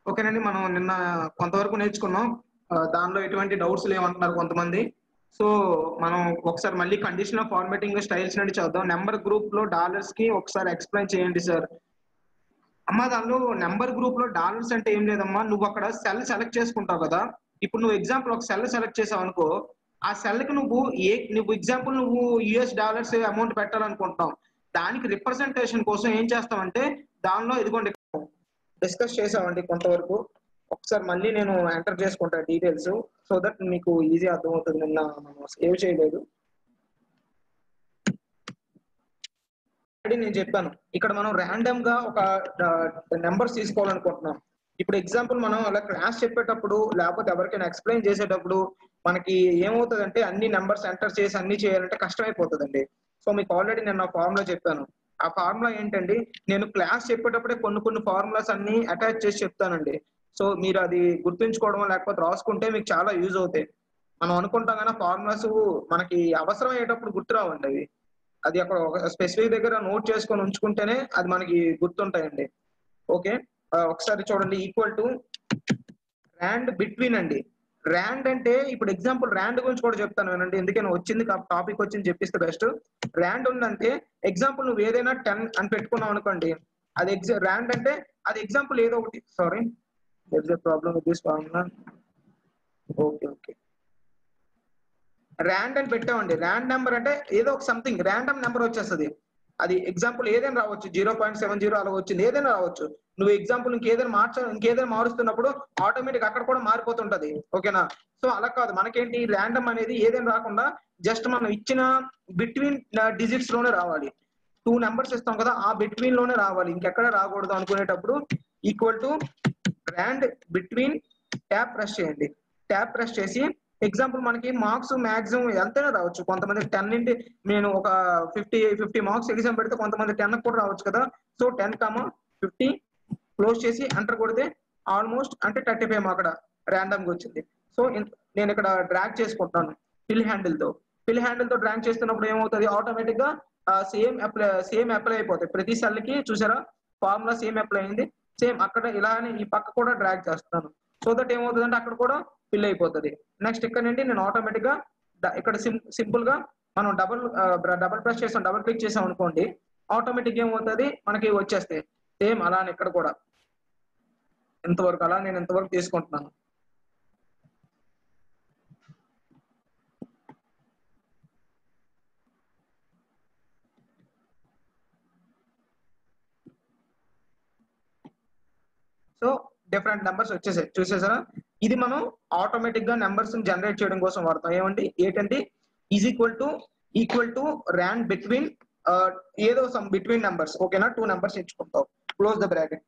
ఓకేనండి మనం నిన్న కొంతవరకు నేర్చుకున్నాం ఆ, దానిలో ఎటువంటి డౌట్స్ లేవంటున్నారు కొంతమంది సో మనం ఒకసారి మళ్ళీ కండిషన్ ఆఫ్ ఫార్మేటింగ్ స్టైల్స్ నుండి చూద్దాం నెంబర్ గ్రూప్ లో డాలర్స్ కి ఒకసారి ఎక్స్ప్లెయిన్ చేయండి సార్ అమ్మా దానిలో నెంబర్ గ్రూప్ లో డాలర్స్ అంటే ఏం లేదమ్మా నువ్వు అక్కడ సెల్ సెలెక్ట్ చేసుకుంటావు కదా ఇప్పుడు నువ్వు ఎగ్జాంపుల్ ఒక సెల్ సెలెక్ట్ చేసావు అనుకో ఆ సెల్ కి నువ్వు ఏ నువ్వు ఎగ్జాంపుల్ నువ్వు యుఎస్ డాలర్స్ అమౌంట్ పెట్టాలనుకుంటావు దానికి రిప్రజెంటేషన్ కోసం ఏం చేస్తామంటే దానిలో ఇదిగోండి డిస్కస్ చేసామండి కొంతవరకు ఒకసారి మళ్ళీ నేను ఎంటర్ చేసుకుంటా డీటెయిల్స్ సో దట్ మీకు ఈజీ అర్థమవుతుంది నిన్న మనం సేవ్ చేయలేదు ఆల్రెడీ నేను చెప్పాను ఇక్కడ మనం ర్యాండమ్ గా ఒక నెంబర్స్ తీసుకోవాలనుకుంటున్నాం ఇప్పుడు ఎగ్జాంపుల్ మనం అలా క్లాస్ చెప్పేటప్పుడు లేకపోతే ఎవరికైనా ఎక్స్ప్లెయిన్ చేసేటప్పుడు మనకి ఏమవుతుందంటే అన్ని నెంబర్స్ ఎంటర్ చేసి అన్ని చేయాలంటే కష్టమైపోతుందండి సో మీకు ఆల్రెడీ నేను నా ఫార్ములా చెప్పాను ఆ ఫార్ములా ఏంటండి నేను క్లాస్ చెప్పేటప్పుడే కొన్ని కొన్ని ఫార్ములాస్ అన్ని అటాచ్ చేసి చెప్తానండి సో మీరు అది గుర్తుంచుకోవడం లేకపోతే రాసుకుంటే మీకు చాలా యూజ్ అవుతాయి మనం అనుకుంటాం కానీ ఫార్ములాస్ మనకి అవసరం అయ్యేటప్పుడు గుర్తు రావండి అవి అది అక్కడ ఒక స్పెసిఫిక్ దగ్గర నోట్ చేసుకొని ఉంచుకుంటేనే అది మనకి గుర్తుంటాయండి ఓకే ఒకసారి చూడండి ఈక్వల్ టు ర్యాండ్ బిట్వీన్ అండి ర్యాండ్ అంటే ఇప్పుడు ఎగ్జాంపుల్ ర్యాండ్ గురించి కూడా చెప్తాను వినండి ఎందుకని వచ్చింది టాపిక్ వచ్చింది చెప్పిస్తే బెస్ట్ ర్యాండ్ ఉందంటే ఎగ్జాంపుల్ నువ్వు ఏదైనా టెన్ అని పెట్టుకున్నావు అనుకోండి అది ఎగ్జా ర్యాండ్ అంటే అది ఎగ్జాంపుల్ ఏదో ఒకటి sorry problem with this formula okay okay rand అని పెట్టామండి ర్యాండ్ నెంబర్ అంటే ఏదో ఒక సంథింగ్ ర్యాండమ్ నెంబర్ వచ్చేస్తుంది అది ఎగ్జాంపుల్ ఏదైనా రావచ్చు జీరో పాయింట్ సెవెన్ జీరో అలా వచ్చింది ఏదైనా రావచ్చు నువ్వు ఎగ్జాంపుల్ ఇంకేదైనా మార్చ ఇంకేదైనా మారుస్తున్నప్పుడు ఆటోమేటిక్ అక్కడ కూడా మారిపోతుంటది ఓకేనా సో అలా కాదు మనకేంటి ర్యాండమ్ అనేది ఏదైనా రాకుండా జస్ట్ మనం ఇచ్చిన బిట్వీన్ డిజిట్స్ లోనే రావాలి టూ నెంబర్స్ ఇస్తాం కదా ఆ బిట్వీన్ లోనే రావాలి ఇంకెక్కడ రాకూడదు అనుకునేటప్పుడు equal to rand between tap press చేయండి ట్యాప్ ప్రెస్ చేసి ఎగ్జాంపుల్ మనకి మార్క్స్ మాక్సిమం ఎంతైనా రావచ్చు కొంతమంది టెన్ నుండి నేను ఒక ఫిఫ్టీ ఫిఫ్టీ మార్క్స్ ఎగ్జామ్ పెడితే కొంతమంది టెన్ కూడా రావచ్చు కదా so ten comma fifty close చేసి ఎంటర్ కొడితే ఆల్మోస్ట్ అంటే థర్టీ ఫైవ్ అక్కడ ర్యాండమ్ గా వచ్చింది సో నేను ఇక్కడ డ్రాగ్ చేసుకుంటాను ఫిల్ హ్యాండిల్ తో ఫిల్ హ్యాండిల్ తో డ్రాగ్ చేస్తున్నప్పుడు ఏమవుతుంది ఆటోమేటిక్ గా సేమ్ అప్లై సేమ్ అప్లై అయిపోతాయి ప్రతి సెల్ కి చూసారా ఫార్ములా సేమ్ అప్లై అయింది సేమ్ అక్కడ ఇలానే ఈ పక్క కూడా డ్రాగ్ చేస్తాను సో దట్ ఏమవుతుంది అంటే అక్కడ కూడా ఫిల్ అయిపోతుంది నెక్స్ట్ ఇక్కడ నుండి నేను ఆటోమేటిక్ గా ద- ఇక్కడ సింపుల్ గా మనం డబుల్ డబుల్ ప్రెస్ చేసాం డబుల్ క్లిక్ చేసాం అనుకోండి ఆటోమేటిక్ ఏమవుతుంది మనకి వచ్చేస్తాయి సేమ్ అలానే ఇక్కడ కూడా ఇంతవరకు అలా నేను ఇంతవరకు తీసుకుంటున్నాను సో డిఫరెంట్ నెంబర్స్ వచ్చేసాయి చూసేసారా ఇది మనం ఆటోమేటిక్ గా నెంబర్స్ జనరేట్ చేయడం కోసం వాడతాం ఏమండి ఏంటంటే is equal to equal to rand between ఏదో సమ్ బిట్వీన్ నెంబర్స్ ఓకేనా టూ నెంబర్స్ ఎంచుకుంటాం క్లోజ్ ద బ్రాకెట్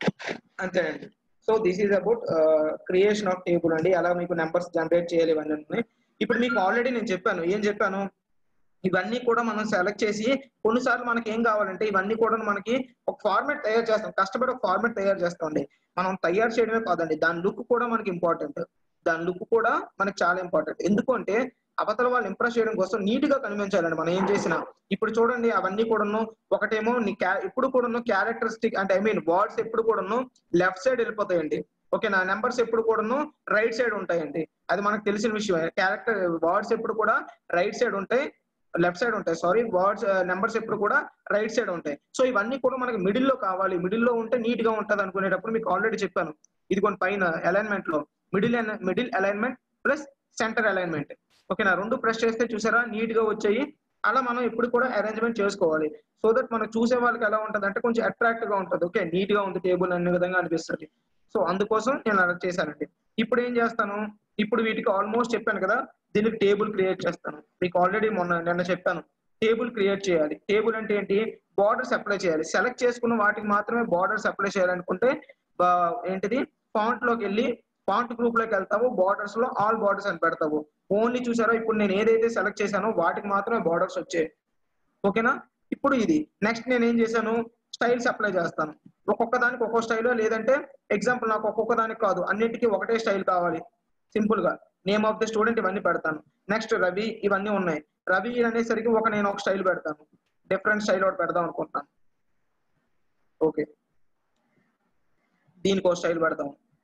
అంతేనండి so this is about creation of table అండి ఎలా మీకు నెంబర్స్ జనరేట్ చేయాలి ఇవన్నీ ఉన్నాయి. ఇప్పుడు మీకు ఆల్రెడీ నేను చెప్పాను ఏం చెప్పాను ఇవన్నీ కూడా మనం సెలెక్ట్ చేసి కొన్నిసార్లు మనకి ఏం కావాలంటే ఇవన్నీ కూడా మనకి ఒక ఫార్మాట్ తయారు చేస్తాం కష్టపడి ఒక ఫార్మాట్ తయారు చేస్తామండి మనం తయారు చేయడమే కాదండి దాని లుక్ కూడా మనకి ఇంపార్టెంట్ దాని లుక్ కూడా మనకి చాలా ఇంపార్టెంట్ ఎందుకంటే అవతల వాళ్ళు ఇంప్రెస్ చేయడం కోసం నీట్ గా కనిపించాలండి మనం ఏం చేసినా ఇప్పుడు చూడండి అవన్నీ కూడాను ఒకటేమో నీ క్యా ఇప్పుడు కూడాను క్యారెక్టరిస్టిక్ అంటే ఐ మీన్ వర్డ్స్ ఎప్పుడు కూడాను లెఫ్ట్ సైడ్ వెళ్ళిపోతాయండి ఓకేనా నెంబర్స్ ఎప్పుడు కూడాను రైట్ సైడ్ ఉంటాయండి అది మనకు తెలిసిన విషయం క్యారెక్టర్ వర్డ్స్ ఎప్పుడు కూడా రైట్ సైడ్ ఉంటాయి లెఫ్ట్ సైడ్ ఉంటాయి సారీ వర్డ్స్ నెంబర్స్ ఎప్పుడు కూడా రైట్ సైడ్ ఉంటాయి సో ఇవన్నీ కూడా మనకి మిడిల్ లో కావాలి మిడిల్ లో ఉంటే నీట్ గా ఉంటది అనుకునేటప్పుడు మీకు ఆల్రెడీ చెప్పాను ఇది కొన్ని పైన అలైన్మెంట్ లో middle middle alignment plus centre alignment ఓకేనా రెండు ప్రెస్ చేస్తే చూసారా నీట్ గా వచ్చాయి అలా మనం ఎప్పుడు కూడా అరేంజ్మెంట్ చేసుకోవాలి సో దట్ మనం చూసే వాళ్ళకి ఎలా ఉంటది అంటే కొంచెం అట్రాక్ట్ గా ఉంటుంది ఓకే నీట్ గా ఉంది టేబుల్ అనే విధంగా అనిపిస్తుంది సో అందుకోసం నేను అలా చేశానండి ఇప్పుడు ఏం చేస్తాను ఇప్పుడు వీటికి ఆల్మోస్ట్ చెప్పాను కదా దీనికి టేబుల్ క్రియేట్ చేస్తాను మీకు ఆల్రెడీ మొన్న నిన్న చెప్పాను టేబుల్ క్రియేట్ చేయాలి టేబుల్ అంటే ఏంటి బార్డర్స్ అప్లై చేయాలి సెలెక్ట్ చేసుకున్న వాటికి మాత్రమే బార్డర్స్ అప్లై చేయాలనుకుంటే బా- ఏంటిది ఫాంట్ లోకి వెళ్ళి ఫాంట్ గ్రూప్ లోకి వెళ్తావు బార్డర్స్ లో ఆల్ బార్డర్స్ అని పెడతావు ఓన్లీ చూసారా ఇప్పుడు నేను ఏదైతే సెలెక్ట్ చేశానో వాటికి మాత్రమే బార్డర్స్ వచ్చాయి ఓకేనా ఇప్పుడు ఇది నెక్స్ట్ నేను ఏం చేశాను స్టైల్స్ అప్లై చేస్తాను ఒక్కొక్క దానికి ఒక్కొక్క స్టైల్ లేదంటే ఎగ్జాంపుల్ నాకు ఒక్కొక్క దానికి కాదు అన్నిటికీ ఒకటే స్టైల్ కావాలి సింపుల్ గా నేమ్ ఆఫ్ ద స్టూడెంట్ ఇవన్నీ పెడతాను నెక్స్ట్ రవి ఇవన్నీ ఉన్నాయి రవి అనేసరికి ఒక నేను ఒక స్టైల్ పెడతాను డిఫరెంట్ స్టైల్ ఒకటి పెడదాం అనుకుంటున్నాను ఓకే దీనికి ఒక స్టైల్ పెడతాం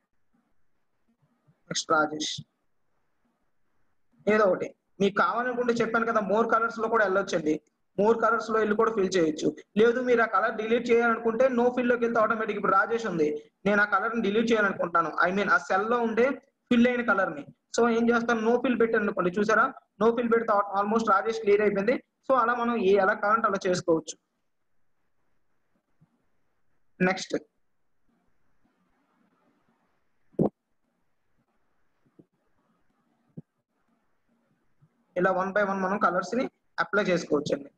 నెక్స్ట్ రాజేష్ ఏదో ఒకటి మీకు కావాలనుకుంటే చెప్పాను కదా మోర్ కలర్స్ లో కూడా వెళ్ళొచ్చండి మోర్ కలర్స్ లో వెళ్ళి కూడా ఫిల్ చేయొచ్చు లేదు మీరు ఆ కలర్ డిలీట్ చేయాలనుకుంటే నో ఫిల్ లోకి వెళ్తే ఆటోమేటిక్ ఇప్పుడు రాజేష్ ఉంది నేను ఆ కలర్ ని డిలీట్ చేయాలనుకుంటాను ఐ మీన్ ఆ సెల్ లో ఉండే ఫిల్ అయిన కలర్ ని సో ఏం చేస్తాను నో ఫిల్ పెట్టాను అనుకోండి చూసారా నో ఫిల్ పెడితే ఆల్మోస్ట్ రాజేష్ క్లియర్ అయిపోయింది సో అలా మనం ఏ ఎలా కావాలంటే అలా చేసుకోవచ్చు నెక్స్ట్ ఇలా వన్ బై వన్ మనం కలర్స్ ని అప్లై చేసుకోవచ్చు అండి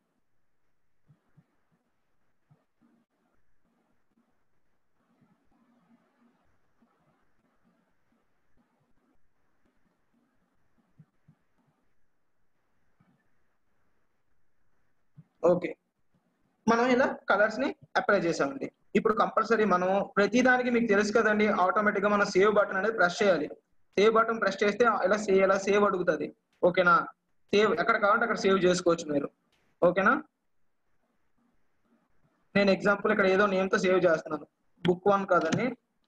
ఓకే మనం ఇలా కలర్స్ ని అప్లై చేసామండి ఇప్పుడు కంపల్సరీ మనం ప్రతి దానికి మీకు తెలుసు కదండి ఆటోమేటిక్ గా మనం సేవ్ బటన్ అనేది ప్రెస్ చేయాలి సేవ్ బటన్ ప్రెస్ చేస్తే ఇలా సేవ్ ఇలా సేవ్ అడుగుతుంది ఓకేనా సేవ్ ఎక్కడ కావాలంటే అక్కడ సేవ్ చేసుకోవచ్చు మీరు ఓకేనా నేను ఎగ్జాంపుల్ ఇక్కడ ఏదో నేమ్ తో సేవ్ చేస్తున్నాను బుక్ వన్ కాదండి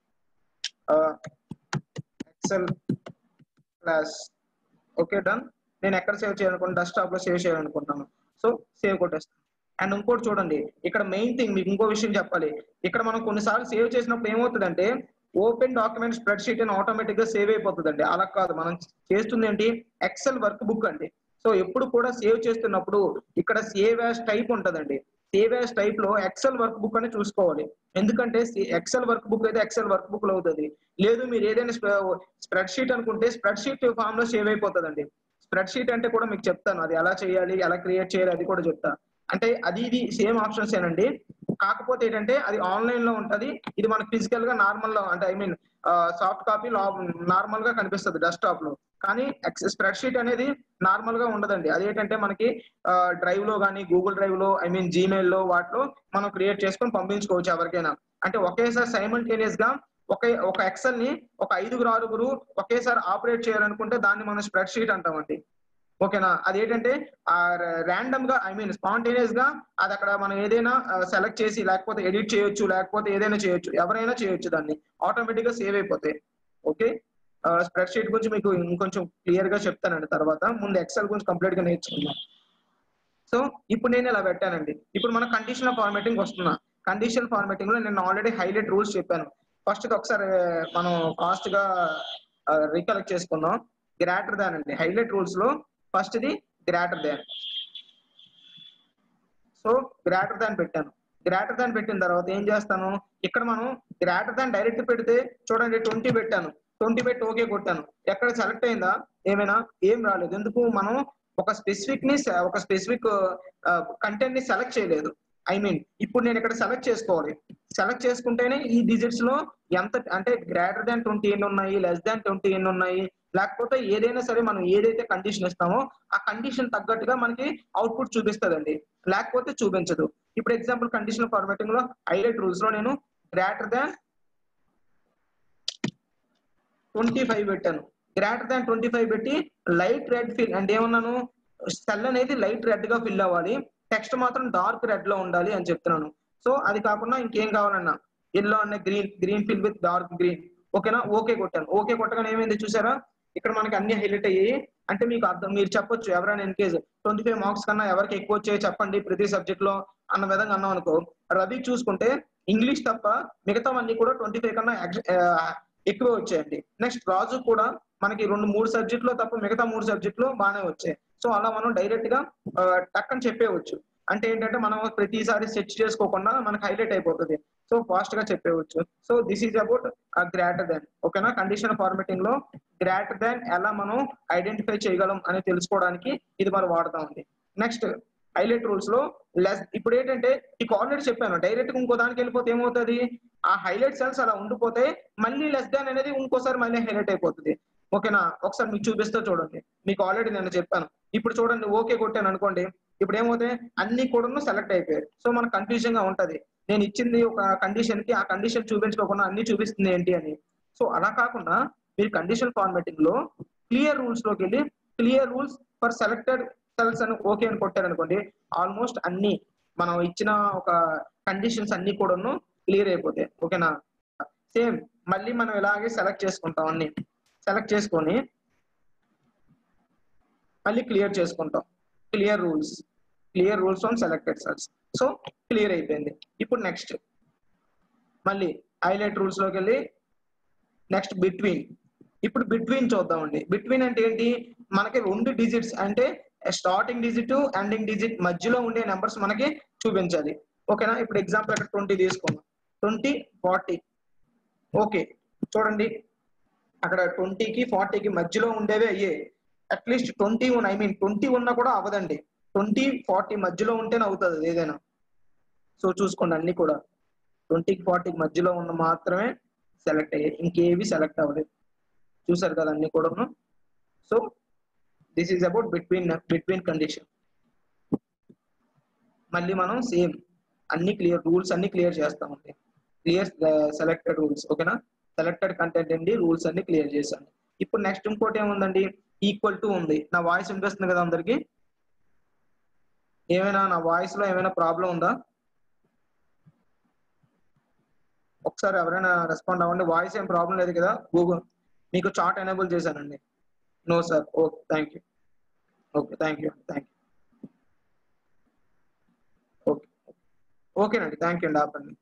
ఎక్సెల్ క్లాస్ ఓకే డన్ నేను ఎక్కడ సేవ్ చేయాలనుకుంటున్నా డెస్క్టాప్ లో సేవ్ చేయాలనుకుంటున్నాను సో సేవ్ కొట్టేస్తాను అండ్ ఇంకోటి చూడండి ఇక్కడ మెయిన్ థింగ్ మీకు ఇంకో విషయం చెప్పాలి ఇక్కడ మనం కొన్నిసార్లు సేవ్ చేసినప్పుడు ఏమవుతుందంటే ఓపెన్ డాక్యుమెంట్ స్ప్రెడ్ షీట్ అని ఆటోమేటిక్ గా సేవ్ అయిపోతుందండి అలా కాదు మనం చేస్తుంది ఏంటి ఎక్సెల్ వర్క్ బుక్ అండి సో ఎప్పుడు కూడా సేవ్ చేస్తున్నప్పుడు ఇక్కడ సేవ్ యాజ్ టైప్ ఉంటదండి సేవ్ యాజ్ టైప్ లో ఎక్సెల్ వర్క్ బుక్ అని చూసుకోవాలి ఎందుకంటే ఎక్సెల్ వర్క్ బుక్ అయితే ఎక్సెల్ వర్క్ బుక్ లో అవుతుంది లేదు మీరు ఏదైనా స్ప్రెడ్ షీట్ అనుకుంటే స్ప్రెడ్ షీట్ ఫామ్ లో సేవ్ అయిపోతుందండి స్ప్రెడ్ షీట్ అంటే కూడా మీకు చెప్తాను అది ఎలా చేయాలి ఎలా క్రియేట్ చేయాలి అది కూడా చెప్తా అంటే అది ఇది సేమ్ ఆప్షన్స్ ఏనండి కాకపోతే ఏంటంటే అది ఆన్లైన్ లో ఉంటది ఇది మనకి ఫిజికల్ గా నార్మల్ లో అంటే I mean soft copy normal గా కనిపిస్తుంది డెస్క్టాప్ లో కానీ స్ప్రెడ్ షీట్ అనేది నార్మల్ గా ఉండదండి అదేంటంటే మనకి డ్రైవ్ లో కానీ గూగుల్ డ్రైవ్ లో ఐ మీన్ జీమెయిల్ లో వాటిలో మనం క్రియేట్ చేసుకొని పంపించుకోవచ్చు ఎవరికైనా అంటే ఒకేసారి సైమల్టేనియస్ గా ఒక ఒక ఎక్సెల్ ని ఒక ఐదుగురు ఆరుగురు ఒకేసారి ఆపరేట్ చేయాలనుకుంటే దాన్ని మనం స్ప్రెడ్ షీట్ అంటామండి ఓకేనా అదేంటంటే ఆ ర్యాండమ్ గా ఐ మీన్ స్పాంటేనియస్ గా అది అక్కడ మనం ఏదైనా సెలెక్ట్ చేసి లేకపోతే ఎడిట్ చేయొచ్చు లేకపోతే ఏదైనా చేయొచ్చు ఎవరైనా చేయొచ్చు దాన్ని ఆటోమేటిక్ గా సేవ్ అయిపోతాయి ఓకే స్ప్రెడ్ షీట్ గురించి మీకు ఇంకొంచెం క్లియర్ గా చెప్తానండి తర్వాత ముందు ఎక్సెల్ గురించి కంప్లీట్ గా నేర్చుకుందాం సో ఇప్పుడు నేను ఇలా పెట్టానండి ఇప్పుడు మన కండిషనల్ ఫార్మాటింగ్ వస్తున్నా కండిషనల్ ఫార్మాటింగ్ లో నేను ఆల్రెడీ హైలైట్ రూల్స్ చెప్పాను ఫస్ట్ ఒకసారి మనం ఫాస్ట్ గా రీకలెక్ట్ చేసుకుందాం గ్రాటర్ దాన్ అండి హైలైట్ రూల్స్ లో first the greater than so greater than పెట్టాను గ్రాటర్ దాన్ పెట్టిన తర్వాత ఏం చేస్తాను ఇక్కడ మనం గ్రాటర్ దాన్ డైరెక్ట్ పెడితే చూడండి ట్వంటీ పెట్టాను ట్వంటీ పెట్టి ఓకే కొట్టాను ఎక్కడ సెలెక్ట్ అయిందా ఏమైనా ఏం రాలేదు ఎందుకు మనం ఒక స్పెసిఫిక్ ని ఒక స్పెసిఫిక్ కంటెంట్ ని సెలెక్ట్ చేయలేదు ఐ మీన్ ఇప్పుడు నేను ఇక్కడ సెలెక్ట్ చేసుకోవాలి సెలెక్ట్ చేసుకుంటేనే ఈ డిజిట్స్ లో ఎంత అంటే గ్రేటర్ దాన్ ట్వంటీ ఎన్ని ఉన్నాయి లెస్ దాన్ ట్వంటీ ఎన్ని ఉన్నాయి లేకపోతే ఏదైనా సరే మనం ఏదైతే కండిషన్ ఇస్తామో ఆ కండిషన్ తగ్గట్టుగా మనకి అవుట్పుట్ చూపిస్తుందండి లేకపోతే చూపించదు ఇప్పుడు ఎగ్జాంపుల్ కండిషన్ ఫార్మాటింగ్ లో హైలైట్ రూల్స్ లో నేను గ్రేటర్ దాన్ ట్వంటీ ఫైవ్ పెట్టాను గ్రేటర్ దాన్ ట్వంటీ ఫైవ్ పెట్టి లైట్ రెడ్ ఫిల్ అంటే ఏమన్నాను సెల్ అనేది లైట్ రెడ్ గా ఫిల్ అవ్వాలి టెక్స్ట్ మాత్రం డార్క్ రెడ్ లో ఉండాలి అని చెప్తున్నాను సో అది కాకుండా ఇంకేం కావాలన్నా ఎల్లో అన్న green green fill with dark green ఓకేనా ఓకే కొట్టాను ఓకే కొట్టగానే ఏమైంది చూసారా ఇక్కడ మనకి అన్ని హైలైట్ అయ్యాయి అంటే మీకు అర్థం మీరు చెప్పొచ్చు ఎవరైనా in case twenty five marks కన్నా ఎవరికి ఎక్కువ వచ్చాయో చెప్పండి ప్రతి సబ్జెక్ట్ లో అన్న విధంగా అన్నాం అనుకో రవి చూసుకుంటే ఇంగ్లీష్ తప్ప మిగతావన్నీ కూడా ట్వంటీ ఫైవ్ కన్నా ఎక్కువ వచ్చాయండి నెక్స్ట్ రాజు కూడా మనకి రెండు మూడు సబ్జెక్టులో తప్ప మిగతా మూడు సబ్జెక్టులు బాగానే వచ్చాయి సో అలా మనం డైరెక్ట్ గా టక్ అని చెప్పేయవచ్చు అంటే ఏంటంటే మనం ప్రతిసారి సెర్చ్ చేసుకోకుండా మనకి హైలైట్ అయిపోతుంది సో ఫాస్ట్ గా చెప్పేవచ్చు so this is about greater than ఓకేనా కండిషన్ ఫార్మేటింగ్ లో గ్రేటర్ దాన్ ఎలా మనం ఐడెంటిఫై చేయగలం అని తెలుసుకోవడానికి ఇది మనం వాడతామండి నెక్స్ట్ హైలైట్ రూల్స్ లో లెస్ ఇప్పుడు ఏంటంటే మీకు ఆల్రెడీ చెప్పాను డైరెక్ట్ గా ఇంకో దానికి వెళ్ళిపోతే ఏమవుతుంది ఆ హైలైట్ సెల్స్ అలా ఉండిపోతే మళ్ళీ లెస్ దాన్ అనేది ఇంకోసారి మళ్ళీ హైలైట్ అయిపోతుంది ఓకేనా ఒకసారి మీకు చూపిస్తే చూడండి మీకు ఆల్రెడీ నేను చెప్పాను ఇప్పుడు చూడండి ఓకే కొట్టాను అనుకోండి ఇప్పుడు ఏమవుతాయి అన్ని కూడా సెలెక్ట్ అయిపోయాయి సో మనకు కన్ఫ్యూజన్ గా ఉంటది నేను ఇచ్చింది ఒక కండిషన్ కి ఆ కండిషన్ చూపించుకోకుండా అన్ని చూపిస్తుంది ఏంటి అని సో అలా కాకుండా మీరు కండిషన్ ఫార్మాటింగ్ లో క్లియర్ రూల్స్ లోకి వెళ్ళి clear rules for selected cells అని ఓకే అని కొట్టారనుకోండి ఆల్మోస్ట్ అన్ని మనం ఇచ్చిన ఒక కండిషన్స్ అన్ని కూడాను క్లియర్ అయిపోతాయి ఓకేనా సేమ్ మళ్ళీ మనం ఇలాగే సెలెక్ట్ చేసుకుంటాం అన్ని సెలెక్ట్ చేసుకొని మళ్ళీ క్లియర్ చేసుకుంటాం clear rules clear rules on selected cells so clear అయిపోయింది ఇప్పుడు నెక్స్ట్ మళ్ళీ హైలైట్ రూల్స్ లోకి వెళ్ళి నెక్స్ట్ బిట్వీన్ ఇప్పుడు బిట్వీన్ చూద్దామండి బిట్వీన్ అంటే ఏంటి మనకి రెండు డిజిట్స్ అంటే స్టార్టింగ్ డిజిట్ ఎండింగ్ డిజిట్ మధ్యలో ఉండే నెంబర్స్ మనకి చూపించాలి ఓకేనా ఇప్పుడు ఎగ్జాంపుల్ ఇక్కడ ట్వంటీ తీసుకుందాం ట్వంటీ ఫార్టీ ఓకే చూడండి అక్కడ ట్వంటీకి ఫార్టీకి మధ్యలో ఉండేవే అయ్యే at least twenty one I mean twenty ఉన్నా కూడా అవ్వదండి ట్వంటీ ఫార్టీ మధ్యలో ఉంటేనే అవుతుంది అది ఏదైనా సో చూసుకోండి అన్ని కూడా ట్వంటీకి ఫార్టీకి మధ్యలో ఉన్న మాత్రమే సెలెక్ట్ అయ్యాయి ఇంకేవి సెలెక్ట్ అవ్వలేదు చూసారు కదా అన్ని కూడా so this is about between between condition మళ్ళీ మనం సేమ్ అన్ని క్లియర్ రూల్స్ అన్ని క్లియర్ చేస్తామండి క్లియర్ సెలెక్టెడ్ రూల్స్ ఓకేనా సెలెక్టెడ్ కంటెంట్ అండి రూల్స్ అన్ని క్లియర్ చేశాను ఇప్పుడు నెక్స్ట్ ఇంకోటి ఏముందండి ఈక్వల్ టు ఉంది నా వాయిస్ వినిపిస్తుంది కదా అందరికి ఏమైనా నా వాయిస్ లో ఏమైనా ప్రాబ్లం ఉందా ఒకసారి ఎవరైనా రెస్పాండ్ అవ్వండి వాయిస్ ఏం ప్రాబ్లం లేదు కదా గూగుల్ మీకు చాట్ ఎనేబుల్ చేశానండి no sir okay thank you okay thank you thank you okay ఓకేనండి థ్యాంక్ యూ అండి ఆపండి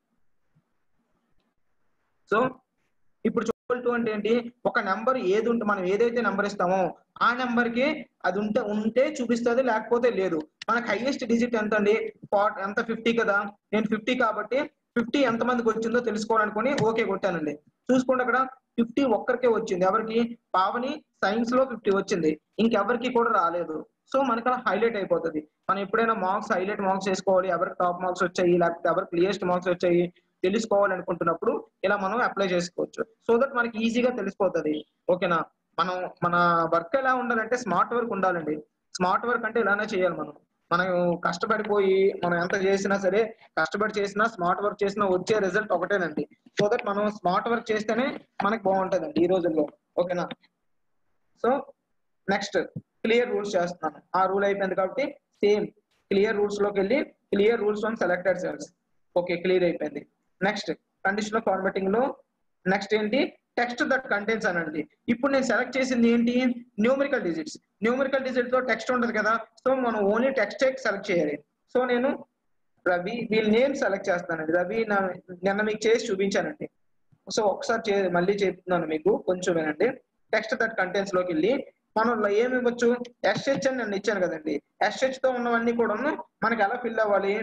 సో ఇప్పుడు చూడల్ టు అంటే ఏంటి ఒక నెంబర్ ఏది ఉంటే మనం ఏదైతే నెంబర్ ఇస్తామో ఆ నెంబర్ కి అది ఉంటే ఉంటే చూపిస్తుంది లేకపోతే లేదు మనకి హైయెస్ట్ డిజిట్ ఎంత అండి ఫార్ ఎంత ఫిఫ్టీ కదా నేను ఫిఫ్టీ కాబట్టి ఫిఫ్టీ ఎంత మందికి వచ్చిందో తెలుసుకోవాలనుకుని ఓకే కొట్టానండి చూసుకోండి అక్కడ ఫిఫ్టీ ఒక్కరికే వచ్చింది ఎవరికి పావని సైన్స్ లో ఫిఫ్టీ వచ్చింది ఇంకెవరికి కూడా రాలేదు సో మనకి అలా హైలైట్ అయిపోతుంది మనం ఎప్పుడైనా మార్క్స్ హైలైట్ మార్క్స్ చేసుకోవాలి ఎవరికి టాప్ మార్క్స్ వచ్చాయి లేకపోతే ఎవరికి క్లియరెస్ట్ మార్క్స్ వచ్చాయి తెలుసుకోవాలి అనుకుంటున్నప్పుడు ఇలా మనం అప్లై చేసుకోవచ్చు సో దట్ మనకి ఈజీగా తెలిసిపోతుంది ఓకేనా మనం మన వర్క్ ఎలా ఉండాలంటే స్మార్ట్ వర్క్ ఉండాలండి స్మార్ట్ వర్క్ అంటే ఇలానే చేయాలి మనం మనం కష్టపడిపోయి మనం ఎంత చేసినా సరే కష్టపడి చేసినా స్మార్ట్ వర్క్ చేసినా వచ్చే రిజల్ట్ ఒకటేనండి సో దట్ మనం స్మార్ట్ వర్క్ చేస్తేనే మనకి బాగుంటుందండి ఈ రోజుల్లో ఓకేనా సో నెక్స్ట్ క్లియర్ రూల్స్ చేస్తున్నాను ఆ రూల్ అయిపోయింది కాబట్టి సేమ్ క్లియర్ రూల్స్ లోకి వెళ్ళి clear rules on selected cells okay clear అయిపోయింది నెక్స్ట్ కండిషనల్ ఫార్మాటింగ్ లో నెక్స్ట్ ఏంటి టెక్స్ట్ దట్ కంటెంట్స్ అనండి ఇప్పుడు నేను సెలెక్ట్ చేసింది ఏంటి న్యూమరికల్ డిజిట్స్ న్యూమరికల్ డిజిట్ లో టెక్స్ట్ ఉంటుంది కదా సో మనం ఓన్లీ టెక్స్ట్ సెలెక్ట్ చేయాలి సో నేను రవి వీళ్ళ నేమ్ సెలెక్ట్ చేస్తానండి రవి నా నిన్న మీకు చేసి చూపించానండి సో ఒకసారి చే మళ్ళీ చెప్తున్నాను మీకు కొంచెం వినండి టెక్స్ట్ దట్ కంటెంట్స్ లోకి వెళ్ళి మనం ఏమి ఇవ్వచ్చు ఎస్హెచ్ అని నేను ఇచ్చాను కదండి ఎస్హెచ్ తో ఉన్నవన్నీ కూడా మనకి ఎలా ఫిల్ అవ్వాలి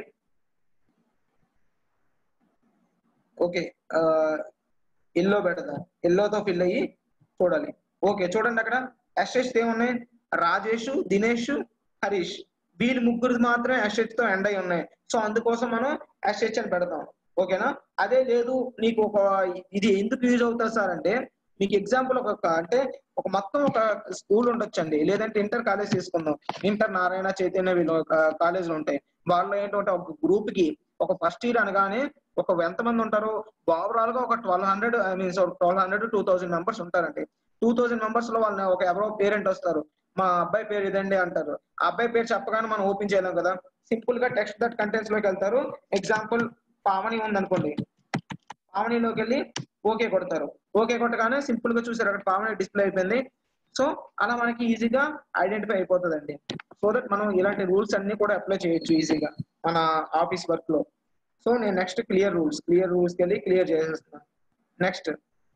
ఓకే ఎల్లో పెడదాం ఎల్లోతో ఫిల్ అయ్యి చూడాలి ఓకే చూడండి అక్కడ ఎస్హెచ్ ఏమున్నాయి రాజేష్ దినేష్ హరీష్ వీళ్ళు ముగ్గురు మాత్రమే ఎస్హెచ్ తో ఎండ్ అయి ఉన్నాయి సో అందుకోసం మనం ఎస్హెచ్ అని పెడతాం ఓకేనా అదే లేదు నీకు ఒక ఇది ఎందుకు యూజ్ అవుతుంది సార్ అంటే మీకు ఎగ్జాంపుల్ ఒక అంటే ఒక మొత్తం ఒక స్కూల్ ఉండొచ్చండి లేదంటే ఇంటర్ కాలేజ్ తీసుకుందాం ఇంటర్ నారాయణ చైతన్య వీళ్ళు కాలేజీలు ఉంటాయి వాళ్ళు ఏంటంటే ఒక గ్రూప్ కి ఒక ఫస్ట్ ఇయర్ అనగానే ఒక ఎంతమంది ఉంటారు ఓవరాల్ గా ఒక twelve hundred I mean twelve hundred two thousand members ఉంటారండి టూ థౌసండ్ మెంబర్స్ లో వాళ్ళని ఒక ఎవరో పేరెంట్ వస్తారు మా అబ్బాయి పేరు ఇదండి అంటారు ఆ అబ్బాయి పేరు చెప్పగానే మనం ఓపెన్ చేయలేం కదా సింపుల్ గా టెక్స్ట్ దట్ కంటెంట్స్ లోకి వెళ్తారు ఎగ్జాంపుల్ పావని ఉందనుకోండి పావనిలోకి వెళ్ళి ఓకే కొడతారు ఓకే కొట్టగానే సింపుల్ గా చూసారు అక్కడ పావని డిస్ప్లే అయిపోయింది సో అలా మనకి ఈజీగా ఐడెంటిఫై అయిపోతుందండి సో దట్ మనం ఇలాంటి రూల్స్ అన్ని కూడా అప్లై చేయొచ్చు ఈజీగా మన ఆఫీస్ వర్క్ లో సో నేను next clear rules clear rules కి వెళ్ళి క్లియర్ చేసేస్తున్నాను next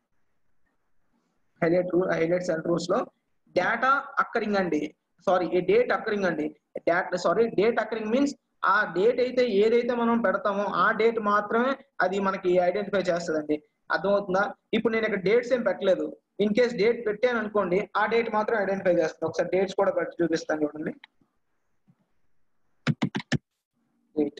highlight rule highlights and rules లో డేటా అక్కరింగ్ అండి సారీ ఏ డేట్ అక్కరింగ్ అండి date sorry date occurring means ఆ డేట్ అయితే ఏదైతే మనం పెడతామో ఆ డేట్ మాత్రమే అది మనకి ఐడెంటిఫై చేస్తుందండి అర్థమవుతుందా ఇప్పుడు నేను ఇక్కడ డేట్స్ ఏం పెట్టలేదు ఇన్ కేస్ డేట్ పెట్టాను అనుకోండి ఆ డేట్ మాత్రం ఐడెంటిఫై చేస్తాను ఒకసారి డేట్స్ కూడా పెట్టి చూపిస్తాను చూడండి డేట్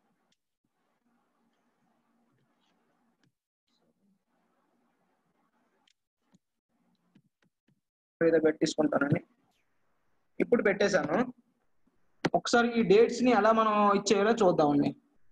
ఏదో పెట్టించుకుంటానండి ఇప్పుడు పెట్టేశాను ఒకసారి ఈ డేట్స్ ని ఎలా మనం ఇచ్చేయాలో చూద్దామండి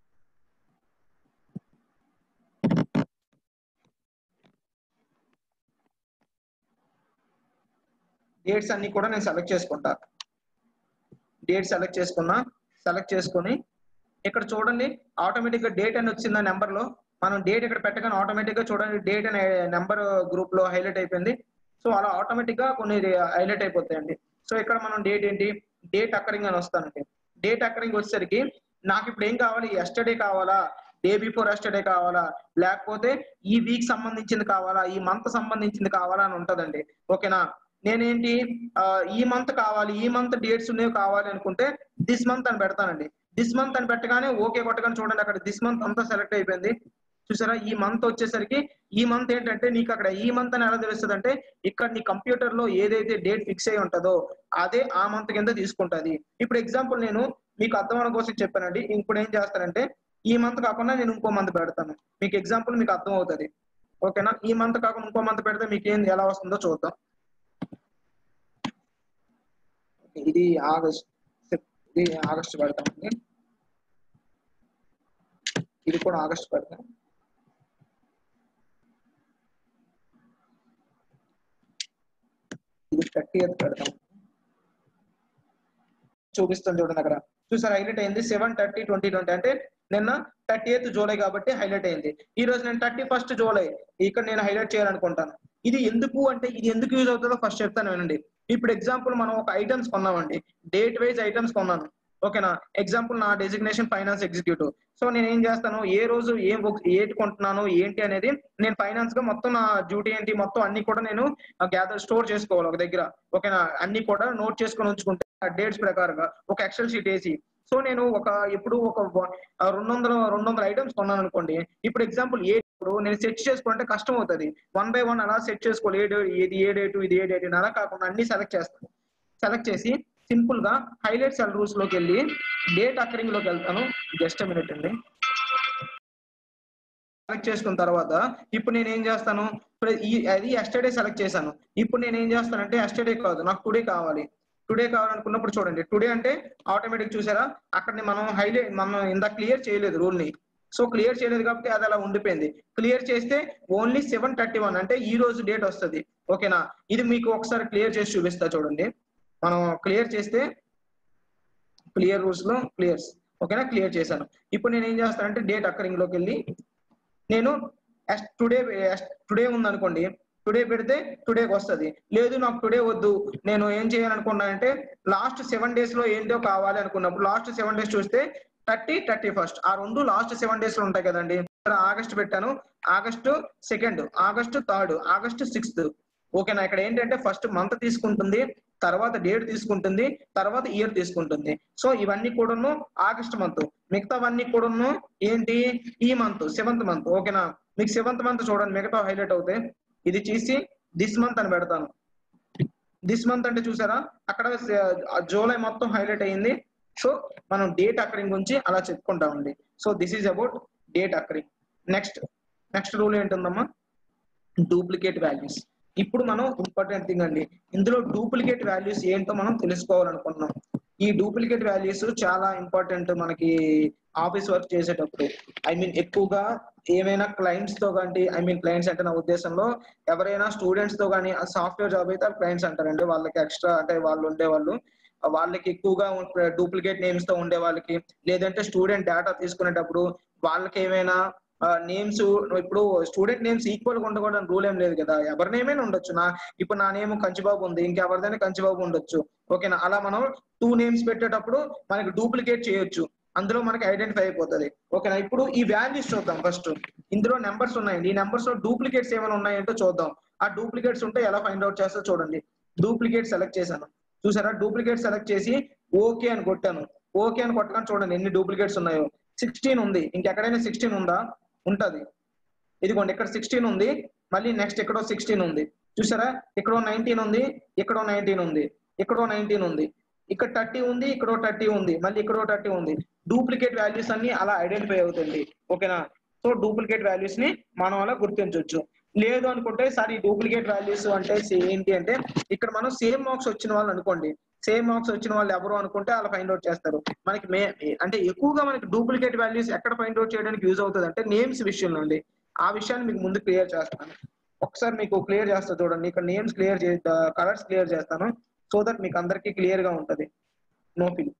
డేట్స్ అన్ని కూడా నేను సెలెక్ట్ చేసుకుంటా డేట్ సెలెక్ట్ చేసుకున్నా సెలెక్ట్ చేసుకొని ఇక్కడ చూడండి ఆటోమేటిక్ గా డేట్ అని వచ్చింది ఆ నెంబర్ లో మనం డేట్ ఇక్కడ పెట్టగానే ఆటోమేటిక్ గా చూడండి డేట్ అనే నెంబర్ గ్రూప్ లో హైలైట్ అయిపోయింది సో అలా ఆటోమేటిక్ గా కొన్ని హైలైట్ అయిపోతాయండి సో ఇక్కడ మనం డేట్ ఏంటి డేట్ అక్కరింగ్ అని వస్తానండి డేట్ అక్కరింగ్ వచ్చేసరికి నాకు ఇప్పుడు ఏం కావాలి ఎస్టర్డే కావాలా డే బిఫోర్ ఎస్టర్డే కావాలా లేకపోతే ఈ వీక్ సంబంధించింది కావాలా ఈ మంత్ సంబంధించింది కావాలా అని ఉంటదండి ఓకేనా నేనేంటి ఆ, ఈ మంత్ కావాలి ఈ మంత్ డేట్స్ ఉన్నవి కావాలి అనుకుంటే దిస్ మంత్ అని పెడతానండి దిస్ మంత్ అని పెట్టగానే ఓకే కొట్టగానే చూడండి అక్కడ దిస్ మంత్ అంతా సెలెక్ట్ అయిపోయింది చూసారా ఈ మంత్ వచ్చేసరికి ఈ మంత్ ఏంటంటే నీకు అక్కడ ఈ మంత్ అని ఎలా తెలుస్తుంది అంటే ఇక్కడ నీ కంప్యూటర్ లో ఏదైతే డేట్ ఫిక్స్ అయి ఉంటుందో అదే ఆ మంత్ కింద తీసుకుంటది ఇప్పుడు ఎగ్జాంపుల్ నేను మీకు అర్థం కోసం చెప్పానండి ఇప్పుడు ఏం చేస్తానంటే ఈ మంత్ కాకుండా నేను ఇంకో మంత్ పెడతాను మీకు ఎగ్జాంపుల్ మీకు అర్థం అవుతుంది ఓకేనా ఈ మంత్ కాకుండా ఇంకో మంత్ పెడితే మీకు ఏం ఎలా వస్తుందో చూద్దాం ఇది ఆగస్ట్ ఇది ఆగస్ట్ పెడతామండి ఇది కూడా ఆగస్ట్ పెడతాం ఇది థర్టీ ఎయిత్ పెడతాం చూపిస్తాను చూడండి అక్కడ చూసారు హైలైట్ అయింది సెవెన్ థర్టీ ట్వంటీ ట్వంటీ అంటే నిన్న థర్టీ ఎయిత్ జూలై కాబట్టి హైలైట్ అయింది ఈ రోజు నేను థర్టీ ఫస్ట్ జూలై ఇక్కడ నేను హైలైట్ చేయాలనుకుంటాను ఇది ఎందుకు అంటే ఇది ఎందుకు యూజ్ అవుతుందో ఫస్ట్ చెప్తాను వినండి ఇప్పుడు ఎగ్జాంపుల్ మనం ఒక ఐటమ్స్ కొన్నామండి డేట్ వైజ్ ఐటమ్స్ కొన్నాను ఓకేనా ఎగ్జాంపుల్ నా డెసిగ్నేషన్ ఫైనాన్స్ ఎగ్జిక్యూటివ్ సో నేను ఏం చేస్తాను ఏ రోజు ఏం బుక్ ఏంటి కొంటున్నాను ఏంటి అనేది నేను ఫైనాన్స్ గా మొత్తం నా డ్యూటీ ఏంటి మొత్తం అన్ని కూడా నేను గ్యాదర్ స్టోర్ చేసుకోవాలి ఒక దగ్గర ఓకేనా అన్ని కూడా నోట్ చేసుకొని ఉంచుకుంటే డేట్స్ ప్రకారంగా ఒక ఎక్సెల్ షీట్ వేసి సో నేను ఒక ఇప్పుడు ఒక వ- ఆ రెండు వందల రెండు వందల ఐటమ్స్ కొన్నాను అనుకోండి ఇప్పుడు ఎగ్జాంపుల్ ఏ ఇప్పుడు నేను సెట్ చేసుకుంటే కష్టం అవుతుంది వన్ బై వన్ అలా సెట్ చేసుకోవాలి ఏ డే- ఇది ఏ డేటు ఇది ఏ డేట్ అలా కాకుండా అన్ని సెలెక్ట్ చేస్తాను సెలెక్ట్ చేసి సింపుల్ గా హైలైట్ సెల్ రూల్స్ లోకి వెళ్ళి డేట్ అకరింగ్ లోకి వెళ్తాను జస్ట్ మినిట్ అండి సెలెక్ట్ చేసుకున్న తర్వాత ఇప్పుడు నేను ఏం చేస్తాను ఇప్పుడు ఈ అది ఎస్టర్డే సెలెక్ట్ చేశాను ఇప్పుడు నేను ఏం చేస్తానంటే ఎస్టర్డే కాదు నాకు టుడే కావాలి టుడే కావాలనుకున్నప్పుడు చూడండి టుడే అంటే ఆటోమేటిక్ చూసారా అక్కడ మనం హైలైట్ మనం ఇంత క్లియర్ చేయలేదు రూల్ ని సో క్లియర్ చేయలేదు కాబట్టి అది అలా ఉండిపోయింది క్లియర్ చేస్తే ఓన్లీ సెవెన్ థర్టీ వన్ అంటే ఈ రోజు డేట్ వస్తుంది ఓకేనా ఇది మీకు ఒకసారి క్లియర్ చేసి చూపిస్తా చూడండి మనం క్లియర్ చేస్తే క్లియర్ రూల్స్ లో క్లియర్స్ ఓకేనా క్లియర్ చేశాను ఇప్పుడు నేను ఏం చేస్తానంటే డేట్ అక్కరింగ్ లోకి వెళ్ళి నేను టుడే టుడే ఉందనుకోండి టుడే పెడితే టుడేకి వస్తుంది లేదు నాకు టుడే వద్దు నేను ఏం చేయాలనుకున్నానంటే లాస్ట్ సెవెన్ డేస్ లో ఏంటో కావాలి అనుకున్నప్పుడు లాస్ట్ సెవెన్ డేస్ చూస్తే థర్టీ థర్టీ ఫస్ట్ ఆ రెండు లాస్ట్ సెవెన్ డేస్ లో ఉంటాయి కదండి ఇక్కడ ఆగస్ట్ పెట్టాను August second August third August sixth ఓకేనా ఇక్కడ ఏంటంటే ఫస్ట్ మంత్ తీసుకుంటుంది తర్వాత డేట్ తీసుకుంటుంది తర్వాత ఇయర్ తీసుకుంటుంది సో ఇవన్నీ కూడాను ఆగస్ట్ మంత్ మిగతావన్నీ కూడాను ఏంటి ఈ మంత్ సెవెంత్ మంత్ ఓకేనా మీకు సెవెంత్ మంత్ చూడండి మిగతా హైలైట్ అవుతాయి ఇది చేసి దిస్ మంత్ అని పెడతాను దిస్ మంత్ అంటే చూసారా అక్కడ జూలై మొత్తం హైలైట్ అయ్యింది సో మనం డేట్ అక్కరింగ్ గురించి అలా చెప్పుకుంటామండి so this is about date occurring next next rule ఏంటుందమ్మా డూప్లికేట్ వాల్యూస్ ఇప్పుడు మనం ఇంపార్టెంట్ థింగ్ అండి ఇందులో డూప్లికేట్ వాల్యూస్ ఏంటో మనం తెలుసుకోవాలనుకుంటున్నాం ఈ డూప్లికేట్ వాల్యూస్ చాలా ఇంపార్టెంట్ మనకి ఆఫీస్ వర్క్ చేసేటప్పుడు ఐ మీన్ ఎక్కువగా ఏమైనా క్లయింట్స్ తో కానీ ఐ మీన్ క్లయింట్స్ అంటే నా ఉద్దేశంలో ఎవరైనా స్టూడెంట్స్ తో కానీ సాఫ్ట్వేర్ జాబ్ అయితే క్లయింట్స్ అంటారండి వాళ్ళకి ఎక్స్ట్రా అంటే వాళ్ళు ఉండేవాళ్ళు వాళ్ళకి ఎక్కువగా డూప్లికేట్ నేమ్స్ తో ఉండే వాళ్ళకి లేదంటే స్టూడెంట్ డేటా తీసుకునేటప్పుడు వాళ్ళకి ఏమైనా నేమ్స్ ఇప్పుడు స్టూడెంట్ నేమ్స్ ఈక్వల్ గా ఉండకూడదని రూల్ ఏం లేదు కదా ఎవరి నేమైనా ఉండొచ్చు నా ఇప్పుడు నా నేమ్ కంచిబాబు ఉంది ఇంకెవరిదైనా కంచిబాబు ఉండొచ్చు ఓకేనా అలా మనం టూ నేమ్స్ పెట్టేటప్పుడు మనకి డూప్లికేట్ చేయొచ్చు అందులో మనకి ఐడెంటిఫై అయిపోతుంది ఓకేనా ఇప్పుడు ఈ వాల్యూస్ చూద్దాం ఫస్ట్ ఇందులో నెంబర్స్ ఉన్నాయండి ఈ నెంబర్స్ లో డూప్లికేట్స్ ఏమైనా ఉన్నాయంటో చూద్దాం ఆ డూప్లికేట్స్ ఉంటే ఎలా ఫైండ్ అవుట్ చేస్తో చూడండి డూప్లికేట్ సెలెక్ట్ చేశాను చూసారా డూప్లికేట్ సెలెక్ట్ చేసి ఓకే అని కొట్టాను ఓకే అని కొట్టగానే చూడండి ఎన్ని డూప్లికేట్స్ ఉన్నాయో సిక్స్టీన్ ఉంది ఇంకెక్కడైనా సిక్స్టీన్ ఉందా ఉంటది ఇదిగోండి ఇక్కడ సిక్స్టీన్ ఉంది మళ్ళీ నెక్స్ట్ ఎక్కడో సిక్స్టీన్ ఉంది చూసారా ఇక్కడో నైన్టీన్ ఉంది ఇక్కడో నైన్టీన్ ఉంది ఇక్కడో నైన్టీన్ ఉంది ఇక్కడ థర్టీ ఉంది ఇక్కడో థర్టీ ఉంది మళ్ళీ ఇక్కడో థర్టీ ఉంది డూప్లికేట్ వాల్యూస్ అన్ని అలా ఐడెంటిఫై అవుతుంది ఓకేనా సో డూప్లికేట్ వాల్యూస్ ని మనం అలా గుర్తించవచ్చు లేదు అనుకుంటే సార్ ఈ డూప్లికేట్ వాల్యూస్ అంటే సే- ఏంటి అంటే ఇక్కడ మనం సేమ్ మార్క్స్ వచ్చిన వాళ్ళు అనుకోండి సేమ్ మార్క్స్ వచ్చిన వాళ్ళు ఎవరు అనుకుంటే అలా ఫైండ్ అవుట్ చేస్తారు మనకి మే అంటే ఎక్కువగా మనకి డూప్లికేట్ వాల్యూస్ ఎక్కడ ఫైండ్ అవుట్ చేయడానికి యూజ్ అవుతుంది అంటే నేమ్స్ విషయంలో అండి ఆ విషయాన్ని మీకు ముందు క్లియర్ చేస్తాను ఒకసారి మీకు క్లియర్ చేస్తా చూడండి ఇక్కడ నేమ్స్ క్లియర్ చే కలర్స్ క్లియర్ చేస్తాను సో దట్ మీకు అందరికీ క్లియర్ గా ఉంటది నో ఫిల్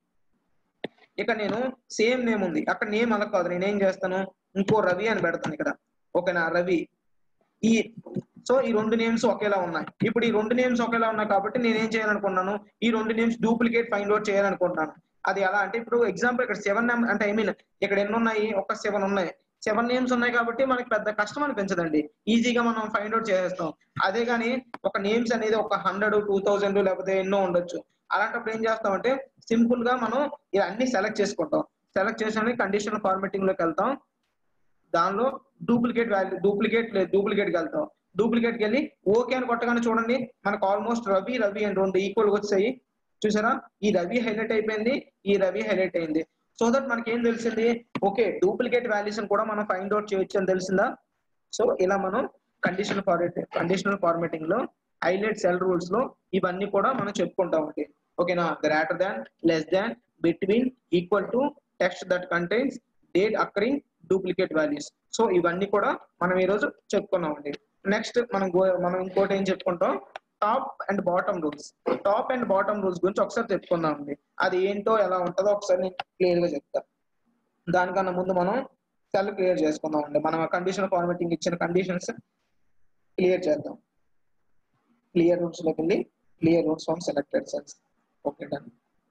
ఇక నేను సేమ్ నేమ్ ఉంది అక్కడ నేమ్ అలా కాదు నేను ఏం చేస్తాను ఇంకో రవి అని పెడతాను ఇక్కడ ఓకేనా రవి ఈ సో ఈ రెండు నేమ్స్ ఒకేలా ఉన్నాయి ఇప్పుడు ఈ రెండు నేమ్స్ ఒకేలా ఉన్నాయి కాబట్టి నేను ఏం చేయాలనుకున్నాను ఈ రెండు నేమ్స్ డూప్లికేట్ ఫైండ్ అవుట్ చేయాలనుకుంటున్నాను అది ఎలా అంటే ఇప్పుడు ఎగ్జాంపుల్ ఇక్కడ సెవెన్ నెంబర్ అంటే ఐ మీన్ ఇక్కడ ఎన్ని ఉన్నాయి ఒక సెవెన్ ఉన్నాయి సెవెన్ నేమ్స్ ఉన్నాయి కాబట్టి మనకి పెద్ద కష్టం అనిపించదండి ఈజీగా మనం ఫైండ్ అవుట్ చేసేస్తాం అదే కానీ ఒక నేమ్స్ అనేది ఒక హండ్రెడ్ టూ థౌజండ్ లేకపోతే ఎన్నో ఉండొచ్చు అలాంటప్పుడు ఏం చేస్తామంటే సింపుల్ గా మనం ఇలా అన్ని సెలెక్ట్ చేసుకుంటాం సెలెక్ట్ చేసిన కండిషనల్ ఫార్మాటింగ్ లోకి వెళ్తాం దానిలో డూప్లికేట్ వాల్యూ డూప్లికేట్ లేదు డూప్లికేట్కి వెళ్తాం డూప్లికేట్కి వెళ్ళి ఓకే అని కొట్టగానే చూడండి మనకు ఆల్మోస్ట్ రవి రవి అండ్ రెండు ఈక్వల్ వచ్చాయి చూసారా ఈ రవి హైలైట్ అయిపోయింది ఈ రవి హైలైట్ అయింది సో దట్ మనకి ఏం తెలిసింది ఓకే డూప్లికేట్ వాల్యూస్ కూడా మనం ఫైండ్ అవుట్ చేయొచ్చు అని తెలిసిందా సో ఇలా మనం కండిషనల్ ఫార్మేట్ కండిషనల్ ఫార్మేటింగ్ లో హైలైట్ సెల్ రూల్స్ లో ఇవన్నీ కూడా మనం చెప్పుకుంటామండి ఓకేనా greater than less than between equal to text that contains date occurring duplicate values so ఇవన్నీ కూడా మనం ఈ రోజు చెప్పుకున్నామండి నెక్స్ట్ మనం గో- మనం ఇంకోటి ఏం చెప్పుకుంటాం top and bottom rules top and bottom rules గురించి ఒకసారి చెప్పుకుందామండి అది ఏంటో ఎలా ఉంటుందో ఒకసారి నేను క్లియర్ గా చెప్తా దానికన్నా ముందు మనం సెల్ క్లియర్ చేసుకుందాం అండి మనం కండిషన్ ఫార్మేటింగ్ ఇచ్చిన కండిషన్స్ క్లియర్ చేద్దాం క్లియర్ రూల్స్ లోకి వెళ్ళి clear rules from selected cells okay done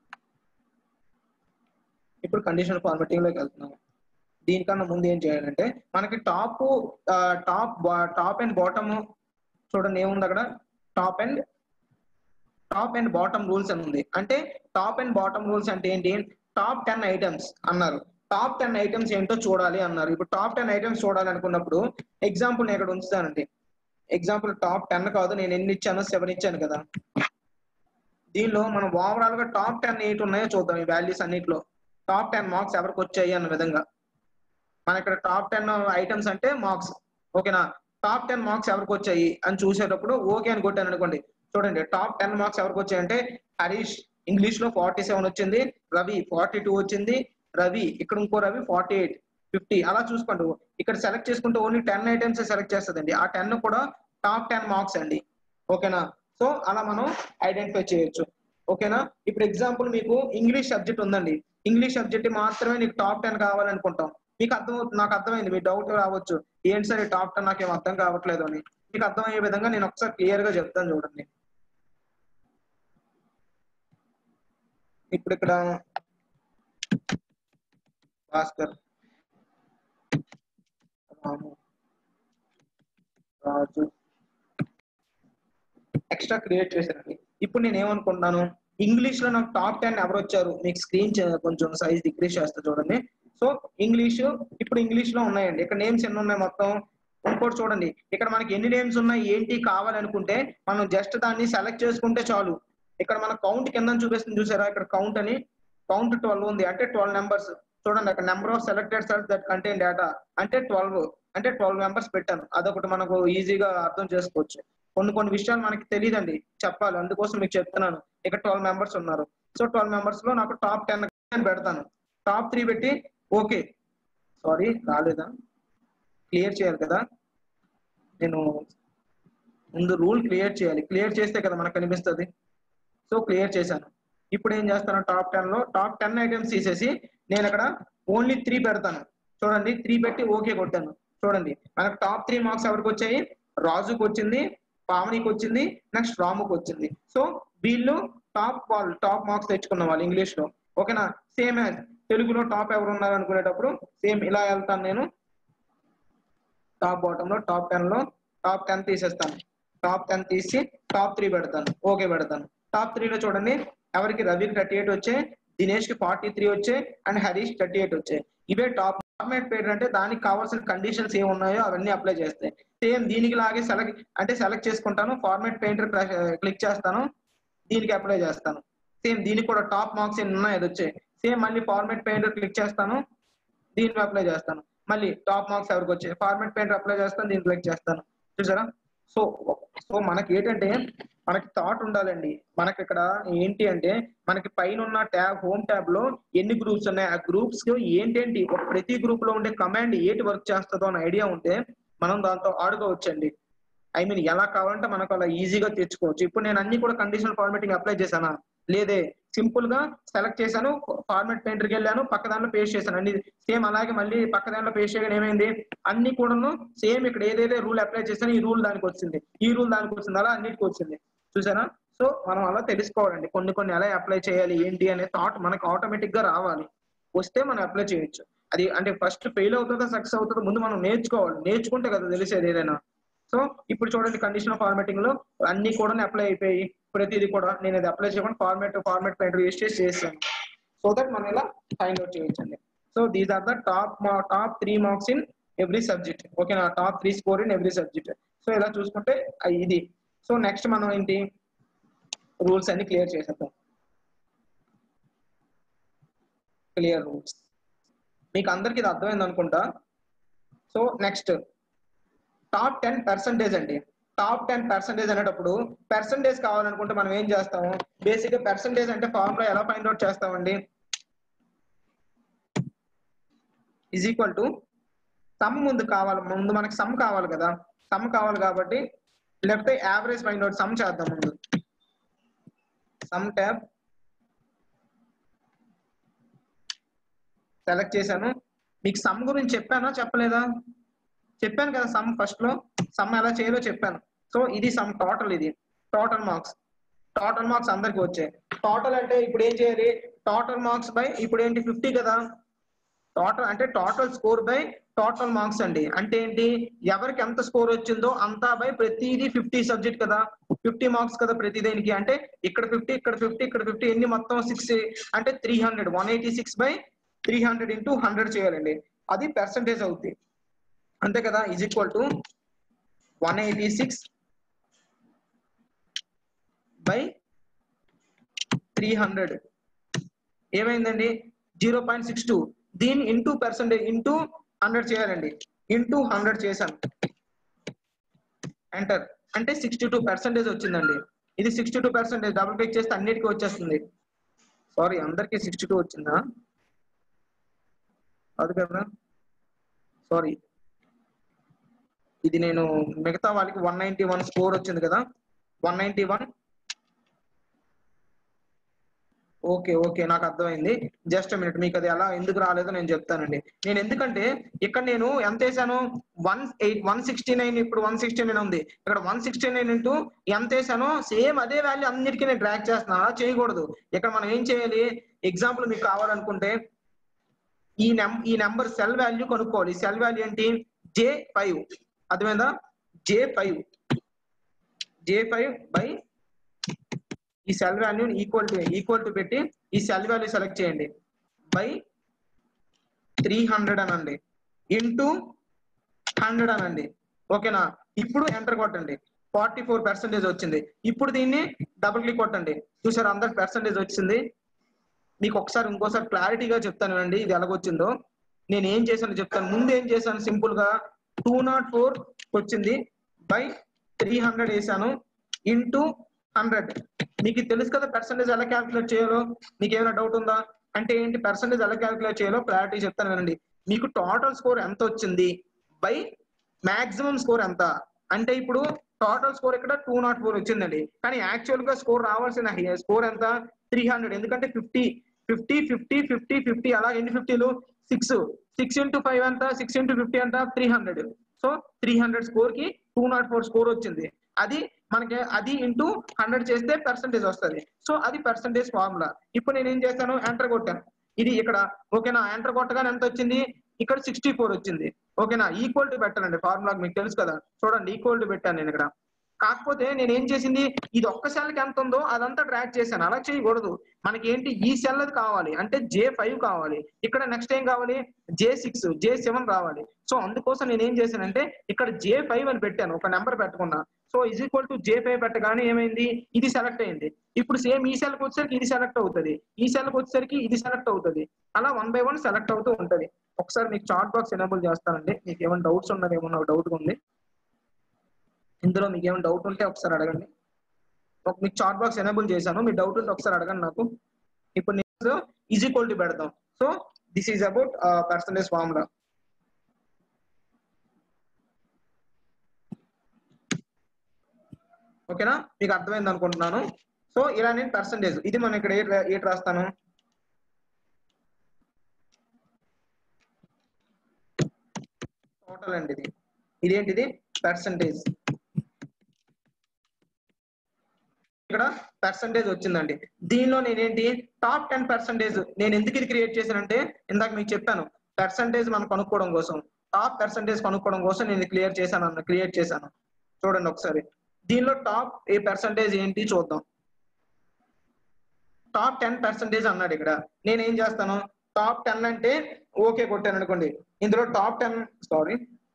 ఇప్పుడు కండిషన్ ఫార్మేటింగ్ లోకి వెళ్తున్నాం దీనికన్నా ముందు ఏం చేయాలంటే మనకి top top top and bottom చూడండి ఏముంది అక్కడ top and top and bottom rules అని ఉంది అంటే టాప్ అండ్ బాటమ్ రూల్స్ అంటే ఏంటి టాప్ టెన్ ఐటమ్స్ అన్నారు టాప్ టెన్ ఐటమ్స్ ఏంటో చూడాలి అన్నారు ఇప్పుడు టాప్ టెన్ ఐటమ్స్ చూడాలి అనుకున్నప్పుడు ఎగ్జాంపుల్ నేను ఇక్కడ ఉంచుతానండి ఎగ్జాంపుల్ టాప్ టెన్ కాదు నేను ఎన్ని ఇచ్చాను సెవెన్ ఇచ్చాను కదా దీనిలో మనం ఓవరాల్ గా టాప్ టెన్ ఎయిట్ ఉన్నాయో చూద్దాం ఈ వాల్యూస్ అన్నిట్లో టాప్ టెన్ మార్క్స్ ఎవరికి వచ్చాయి అన్న విధంగా మన ఇక్కడ టాప్ టెన్ ఐటమ్స్ అంటే మార్క్స్ ఓకేనా టాప్ టెన్ మార్క్స్ ఎవరికి వచ్చాయి అని చూసేటప్పుడు ఓకే అని కొట్టాను అనుకోండి చూడండి టాప్ టెన్ మార్క్స్ ఎవరికి వచ్చాయంటే హరీష్ ఇంగ్లీష్ లో ఫార్టీ సెవెన్ వచ్చింది రవి ఫార్టీ టూ వచ్చింది రవి ఇక్కడ ఇంకో రవి ఫార్టీ ఎయిట్ ఫిఫ్టీ అలా చూసుకోండి ఇక్కడ సెలెక్ట్ చేసుకుంటే ఓన్లీ టెన్ ఐటమ్స్ సెలెక్ట్ చేస్తుందండి ఆ టెన్ కూడా టాప్ టెన్ మార్క్స్ అండి ఓకేనా సో అలా మనం ఐడెంటిఫై చేయొచ్చు ఓకేనా ఇప్పుడు ఎగ్జాంపుల్ మీకు ఇంగ్లీష్ సబ్జెక్ట్ ఉందండి ఇంగ్లీష్ సబ్జెక్ట్ మాత్రమే నీకు టాప్ టెన్ కావాలనుకుంటాం మీకు అర్థం నాకు అర్థమైంది మీ డౌట్ రావచ్చు ఏంటి సార్ ఈ టాప్ టెన్ నాకేం అర్థం కావట్లేదు అని మీకు అర్థమయ్యే విధంగా నేను ఒకసారి క్లియర్ గా చెప్తాను చూడండి ఇప్పుడు ఇక్కడ భాస్కర్ రాము రాజు ఎక్స్ట్రా క్రియేట్ చేశానండి ఇప్పుడు నేను ఏమనుకుంటున్నాను ఇంగ్లీష్ లో నాకు టాప్ టెన్ ఎవరు వచ్చారు మీకు స్క్రీన్ కొంచెం సైజ్ డిక్రీస్ చేస్తా చూడండి సో ఇంగ్లీష్ ఇప్పుడు ఇంగ్లీష్ లో ఉన్నాయండి ఇక్కడ నేమ్స్ ఎన్ని ఉన్నాయి మొత్తం ఇంకోటి చూడండి ఇక్కడ మనకి ఎన్ని నేమ్స్ ఉన్నాయి ఏంటి కావాలనుకుంటే మనం జస్ట్ దాన్ని సెలెక్ట్ చేసుకుంటే చాలు ఇక్కడ మన కౌంట్ కింద చూపిస్తుంది చూసారా ఇక్కడ కౌంట్ అని కౌంట్ ట్వెల్వ్ ఉంది అంటే ట్వెల్వ్ నెంబర్స్ చూడండి అక్కడ number of selected cells that contain data అంటే ట్వెల్వ్ అంటే ట్వెల్వ్ మెంబర్స్ పెట్టాను అదొకటి మనకు ఈజీగా అర్థం చేసుకోవచ్చు కొన్ని కొన్ని విషయాలు మనకి తెలియదండి చెప్పాలి అందుకోసం మీకు చెప్తున్నాను ఇక్కడ ట్వెల్వ్ మెంబర్స్ ఉన్నారు సో ట్వెల్వ్ మెంబర్స్ లో నాకు టాప్ టెన్ నేను పెడతాను టాప్ త్రీ పెట్టి ఓకే సారీ రాలేదా క్లియర్ చేయాలి కదా నేను ముందు రూల్ క్లియర్ చేయాలి క్లియర్ చేస్తే కదా మనకు కనిపిస్తుంది సో క్లియర్ చేశాను ఇప్పుడు ఏం చేస్తాను టాప్ టెన్ లో టాప్ టెన్ ఐటమ్స్ తీసేసి నేను అక్కడ ఓన్లీ త్రీ పెడతాను చూడండి త్రీ పెట్టి ఓకే కొట్టాను చూడండి మనకు టాప్ త్రీ మార్క్స్ ఎవరికి వచ్చాయి రాజుకి వచ్చింది పావనికి వచ్చింది నెక్స్ట్ రాముకి వచ్చింది సో వీళ్ళు టాప్ వాళ్ళు టాప్ మార్క్స్ తెచ్చుకున్న వాళ్ళు ఇంగ్లీష్ లో ఓకేనా సేమ్ యాజ్ తెలుగులో టాప్ ఎవరు ఉన్నారు అనుకునేటప్పుడు సేమ్ ఇలా వెళ్తాను నేను టాప్ బాటమ్ లో టాప్ టెన్ లో టాప్ టెన్ తీసేస్తాను టాప్ టెన్ తీసి టాప్ త్రీ పెడతాను ఓకే పెడతాను టాప్ త్రీలో చూడండి ఎవరికి రవికి థర్టీ ఎయిట్ వచ్చాయి దినేష్ కి ఫార్టీ త్రీ వచ్చాయి అండ్ హరీష్ థర్టీ ఎయిట్ వచ్చాయి ఇవే టాప్ ఫార్మేట్ పేరు అంటే దానికి కావాల్సిన కండిషన్స్ ఏమి ఉన్నాయో అవన్నీ అప్లై చేస్తాయి సేమ్ దీనికి లాగే సెలెక్ట్ అంటే సెలెక్ట్ చేసుకుంటాను ఫార్మేట్ పెయింటర్ క్లిక్ చేస్తాను దీనికి అప్లై చేస్తాను సేమ్ దీనికి కూడా టాప్ మార్క్స్ ఎన్ని ఉన్నాయి అది వచ్చాయి సేమ్ మళ్ళీ ఫార్మేట్ పెయింటర్ క్లిక్ చేస్తాను దీనికి అప్లై చేస్తాను మళ్ళీ టాప్ మార్క్స్ ఎవరికి వచ్చాయి ఫార్మేట్ పెయింటర్ అప్లై చేస్తాను దీన్ని క్లిక్ చేస్తాను చూసారా సో సో మనకి ఏంటంటే మనకి థాట్ ఉండాలండి మనకి ఇక్కడ ఏంటి అంటే మనకి పైన ఉన్న ట్యాబ్ హోమ్ ట్యాబ్ లో ఎన్ని గ్రూప్స్ ఉన్నాయి ఆ గ్రూప్స్ కి ఏంటేంటి ఒక ప్రతి గ్రూప్ లో ఉండే కమాండ్ ఏంటి వర్క్ చేస్తుందో అనే ఐడియా ఉంటే మనం దాంతో ఆడుకోవచ్చండి ఐ మీన్ ఎలా కావాలంటే మనకు అలా ఈజీగా తెచ్చుకోవచ్చు ఇప్పుడు నేను అన్ని కూడా కండిషనల్ ఫార్మేటింగ్ అప్లై చేశానా లేదే సింపుల్ గా సెలెక్ట్ చేశాను ఫార్మాట్ పెయింటర్కి వెళ్ళాను పక్క దాంట్లో పేస్ట్ చేశాను అన్ని సేమ్ అలాగే మళ్ళీ పక్క దాంట్లో పేస్ట్ చేయగానే ఏమైంది అన్ని కూడాను సేమ్ ఇక్కడ ఏదైతే రూల్ అప్లై చేశానో ఈ రూల్ దానికి వచ్చింది ఈ రూల్ దానికి వచ్చింది అలా అన్నిటికి వచ్చింది చూసారా సో మనం అలా తెలుసుకోవాలండి కొన్ని కొన్ని ఎలా అప్లై చేయాలి ఏంటి అనే థాట్ మనకు ఆటోమేటిక్ గా రావాలి వస్తే మనం అప్లై చేయొచ్చు అది అంటే ఫస్ట్ ఫెయిల్ అవుతుందా సక్సెస్ అవుతుందో ముందు మనం నేర్చుకోవాలి నేర్చుకుంటే కదా తెలిసేది ఏదైనా సో ఇప్పుడు చూడండి కండిషన్ ఫార్మాటింగ్ లో అన్ని కూడా అప్లై అయిపోయి ప్రతిదీ కూడా నేను అది అప్లై చేయకుండా ఫార్మాట్ ఫార్మాట్ పెయింటర్ యూస్ చేసి చేశాను సో దట్ మనం ఇలా ఫైండ్ అవుట్ చేయొచ్చండి so these are the top top three marks in every subject ఓకేనా top three score in every subject so ఇలా చూసుకుంటే ఆ ఇది సో నెక్స్ట్ మనం ఏంటి రూల్స్ అన్ని క్లియర్ చేసేద్దాం క్లియర్ రూల్స్ మీకు అందరికి ఇది అర్థమైంది అనుకుంటా so next top ten percentage అండి టాప్ టెన్ పర్సెంటేజ్ అనేటప్పుడు పర్సెంటేజ్ కావాలనుకుంటే మనం ఏం చేస్తాము బేసిక్ గా పర్సెంటేజ్ అంటే ఫార్ములా ఎలా ఫైండ్ అవుట్ చేస్తామండి ఈజ్ ఈక్వల్ టు సమ్ ముందు కావాలి ముందు మనకి సమ్ కావాలి కదా సమ్ కావాలి కాబట్టి లేకపోతే యావరేజ్ ఫైండ్ అవుట్ సమ్ చేద్దాం ముందు సమ్ ట్యాబ్ సెలెక్ట్ చేశాను మీకు సమ్ గురించి చెప్పానా చెప్పలేదా చెప్పాను కదా సమ్ ఫస్ట్ లో సమ్ ఎలా చేయాలో చెప్పాను సో ఇది సమ్ టోటల్ ఇది టోటల్ మార్క్స్ టోటల్ మార్క్స్ అందరికి వచ్చాయి టోటల్ అంటే ఇప్పుడు ఏం చేయాలి టోటల్ మార్క్స్ బై ఇప్పుడు ఏంటి ఫిఫ్టీ కదా టోటల్ అంటే total score by total marks అండి అంటే ఏంటి ఎవరికి ఎంత స్కోర్ వచ్చిందో అంతా బై ప్రతిదీ ఫిఫ్టీ సబ్జెక్ట్ కదా ఫిఫ్టీ మార్క్స్ కదా ప్రతి దేనికి అంటే ఇక్కడ ఫిఫ్టీ ఇక్కడ ఫిఫ్టీ ఇక్కడ ఫిఫ్టీ ఎన్ని మొత్తం సిక్స్ అంటే three hundred one eighty six by three hundred into hundred చేయాలండి అది పర్సంటేజ్ అవుతుంది అంతే కదా is equal to one eighty six by three hundred ఏమైందండి జీరో పాయింట్ సిక్స్ టూ దీన్ని ఇంటూ పర్సెంటేజ్ ఇంటూ హండ్రెడ్ చేయాలండి ఇంటూ హండ్రెడ్ చేశాను ఎంటర్ అంటే సిక్స్టీ టూ పర్సెంటేజ్ వచ్చిందండి ఇది sixty two percentage double click చేస్తే అన్నిటికీ వచ్చేస్తుంది సారీ అందరికీ సిక్స్టీ టూ వచ్చిందా అది కదా సారీ ఇది నేను మిగతా వాళ్ళకి వన్ నైన్టీ వన్ స్కోర్ వచ్చింది కదా one ninety one okay okay నాకు అర్థమైంది జస్ట్ మినిట్ మీకు అది ఎలా ఎందుకు రాలేదో నేను చెప్తానండి నేను ఎందుకంటే ఇక్కడ నేను ఎంత వేసాను one eight one sixty nine ఇప్పుడు వన్ సిక్స్టీ నైన్ ఉంది ఇక్కడ వన్ సిక్స్టీ నైన్ ఇంటూ ఎంత వేసానో సేమ్ అదే వాల్యూ అన్నిటికీ నేను ట్రాక్ చేస్తున్నా అలా చేయకూడదు ఇక్కడ మనం ఏం చేయాలి ఎగ్జాంపుల్ మీకు కావాలనుకుంటే ఈ నెం ఈ నెంబర్ సెల్ వాల్యూ కనుక్కోవాలి సెల్ వాల్యూ ఏంటి జే ఫైవ్ అర్థమైందా J five J five by ఈ cell value equal to equal to పెట్టి ఈ సెల్ వాల్యూ సెలెక్ట్ చేయండి బై త్రీ హండ్రెడ్ అనండి ఇంటూ హండ్రెడ్ అనండి ఓకేనా ఇప్పుడు ఎంటర్ కొట్టండి ఫార్టీ ఫోర్ పర్సెంటేజ్ వచ్చింది ఇప్పుడు దీన్ని డబుల్ క్లిక్ కొట్టండి చూసారు అందరికి పర్సెంటేజ్ వచ్చింది మీకు ఒకసారి ఇంకోసారి క్లారిటీగా చెప్తాను అండి ఇది ఎలాగొచ్చిందో నేను ఏం చేశాను చెప్తాను ముందు ఏం చేశాను సింపుల్ గా టూ నాట్ ఫోర్ వచ్చింది బై త్రీ హండ్రెడ్ వేసాను ఇంటూ హండ్రెడ్ మీకు తెలుసు కదా పర్సంటేజ్ ఎలా క్యాల్కులేట్ చేయాలో మీకు ఏమైనా డౌట్ ఉందా అంటే ఏంటి పర్సంటేజ్ ఎలా క్యాల్కులేట్ చేయాలో క్లారిటీ చెప్తాను వినండి మీకు టోటల్ స్కోర్ ఎంత వచ్చింది బై మాక్సిమం స్కోర్ ఎంత అంటే ఇప్పుడు టోటల్ స్కోర్ ఇక్కడ టూ నాట్ ఫోర్ వచ్చిందండి కానీ యాక్చువల్ గా స్కోర్ రావాల్సిన స్కోర్ ఎంత త్రీ హండ్రెడ్ ఎందుకంటే fifty fifty fifty fifty fifty అలా ఎన్ని ఫిఫ్టీలు సిక్స్ సిక్స్ ఇంటూ ఫైవ్ అంట సిక్స్ ఇంటూ ఫిఫ్టీ అంట three hundred so three hundred score కి టూ నాట్ ఫోర్ స్కోర్ వచ్చింది అది మనకి అది ఇంటూ హండ్రెడ్ చేస్తే పర్సంటేజ్ వస్తుంది సో అది పర్సంటేజ్ ఫార్ములా ఇప్పుడు నేను ఏం చేస్తాను ఎంటర్ కొట్టాను ఇది ఇక్కడ ఓకేనా ఎంటర్ కొట్టగానే ఎంత వచ్చింది ఇక్కడ సిక్స్టీ ఫోర్ వచ్చింది ఓకేనా ఈక్వల్ టు పెట్టానండి ఫార్ములా మీకు తెలుసు కదా చూడండి ఈక్వల్ టు పెట్టాను నేను ఇక్కడ కాకపోతే నేను ఏం చేసింది ఇది ఒక్క సెల్ కి ఎంత ఉందో అదంతా ట్రాక్ చేశాను అలా చేయకూడదు మనకి ఏంటి ఈ సెల్ అది కావాలి అంటే జే ఫైవ్ కావాలి ఇక్కడ నెక్స్ట్ ఏం కావాలి జే సిక్స్ జే సెవెన్ రావాలి సో అందుకోసం నేను ఏం చేశానంటే ఇక్కడ జే ఫైవ్ అని పెట్టాను ఒక నెంబర్ పెట్టుకున్నా so is equal to J five పెట్టగానే ఏమైంది ఇది సెలెక్ట్ అయింది ఇప్పుడు సేమ్ ఈ సెల్కి వచ్చేసరికి ఇది సెలెక్ట్ అవుతుంది ఈ సెల్కి వచ్చేసరికి ఇది సెలెక్ట్ అవుతుంది అలా వన్ బై వన్ సెలెక్ట్ అవుతూ ఉంటది ఒకసారి మీకు చాట్ బాక్స్ ఎనేబుల్ చేస్తానండి మీకు ఏమైనా డౌట్స్ ఉన్నది ఏమన్నా డౌట్ ఉంది ఇందులో మీకు ఏమైనా డౌట్ ఉంటే ఒకసారి అడగండి ఒక మీకు చాట్ బాక్స్ ఎనేబుల్ చేశాను మీ డౌట్ ఉంటే ఒకసారి అడగండి నాకు ఇప్పుడు నేను ఈజ్ ఈక్వల్ టు పెడతాం so this is about percentage formula ఓకేనా మీకు అర్థమైంది అనుకుంటున్నాను సో ఇలా నేను పర్సంటేజ్ ఇది మనం ఇక్కడ ఏ ఏటి రాస్తాను టోటల్ అండి ఇది ఇదేంటిది పర్సంటేజ్ ఇక్కడ పర్సంటేజ్ వచ్చిందండి దీనిలో నేనేంటి టాప్ టెన్ పర్సంటేజ్ నేను ఎందుకు ఇది క్రియేట్ చేశానంటే ఇందాక మీకు చెప్పాను పర్సంటేజ్ మనం కనుక్కోవడం కోసం టాప్ పర్సంటేజ్ కనుక్కోవడం కోసం నేను క్లియర్ చేశాను అన్న క్రియేట్ చేశాను చూడండి ఒకసారి దీనిలో టాప్ ఏ పర్సంటేజ్ ఏంటి చూద్దాం టాప్ టెన్ పర్సెంటేజ్ అన్నాడు ఇక్కడ నేను ఏం చేస్తాను టాప్ టెన్ అంటే ఓకే కొట్టాను అనుకోండి ఇందులో టాప్ టెన్ సారీ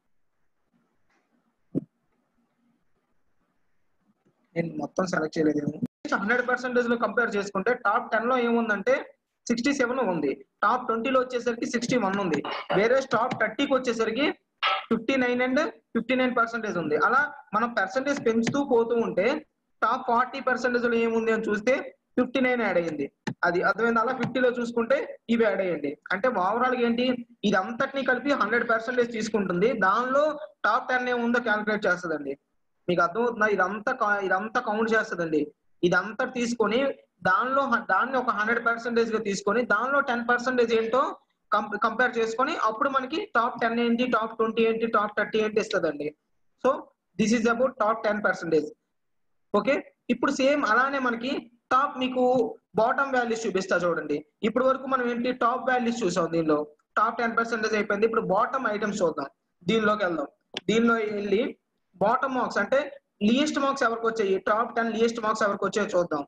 నేను మొత్తం సెలెక్ట్ చేయలేదు హండ్రెడ్ పర్సెంటేజ్ లో కంపేర్ చేసుకుంటే టాప్ టెన్ లో ఏముందంటే సిక్స్టీ సెవెన్ ఉంది టాప్ ట్వంటీలో వచ్చేసరికి సిక్స్టీ వన్ ఉంది వేరే టాప్ థర్టీకి వచ్చేసరికి fifty nine and fifty nine percentage ఉంది అలా మనం పర్సెంటేజ్ పెంచుతూ పోతూ ఉంటే టాప్ ఫార్టీ పర్సెంటేజ్ లో ఏముంది అని చూస్తే ఫిఫ్టీ నైన్ యాడ్ అయ్యింది అది అర్థమైంది అలా ఫిఫ్టీలో చూసుకుంటే ఇవి యాడ్ అయ్యండి అంటే ఓవరాల్ ఏంటి ఇది అంతటిని కలిపి హండ్రెడ్ పర్సెంటేజ్ తీసుకుంటుంది దానిలో టాప్ టెన్ ఏముందో క్యాలిక్యులేట్ చేస్తుందండి మీకు అర్థమవుతుందా ఇదంతా కా- ఇదంతా కౌంట్ చేస్తుందండి ఇదంతా తీసుకొని దానిలో హ- దాన్ని ఒక హండ్రెడ్ పర్సెంటేజ్ గా తీసుకొని దానిలో టెన్ పర్సెంటేజ్ ఏంటో కంపేర్ చేసుకొని అప్పుడు మనకి టాప్ టెన్ ఏంటి టాప్ ట్వంటీ ఏంటి టాప్ థర్టీ ఏంటి ఇస్తుందండి so this is about top ten percentage okay ఇప్పుడు సేమ్ అలానే మనకి టాప్ మీకు బాటమ్ వాల్యూస్ చూపిస్తా చూడండి ఇప్పుడు వరకు మనం ఏంటి టాప్ వాల్యూస్ చూసాం దీనిలో టాప్ టెన్ పర్సెంటేజ్ అయిపోయింది ఇప్పుడు బాటమ్ ఐటమ్స్ చూద్దాం దీనిలోకి వెళ్దాం దీనిలో వెళ్ళి బాటమ్ మార్క్స్ అంటే లీయెస్ట్ మార్క్స్ ఎవరికి వచ్చాయి టాప్ టెన్ లీయెస్ట్ మార్క్స్ ఎవరికి వచ్చాయో చూద్దాం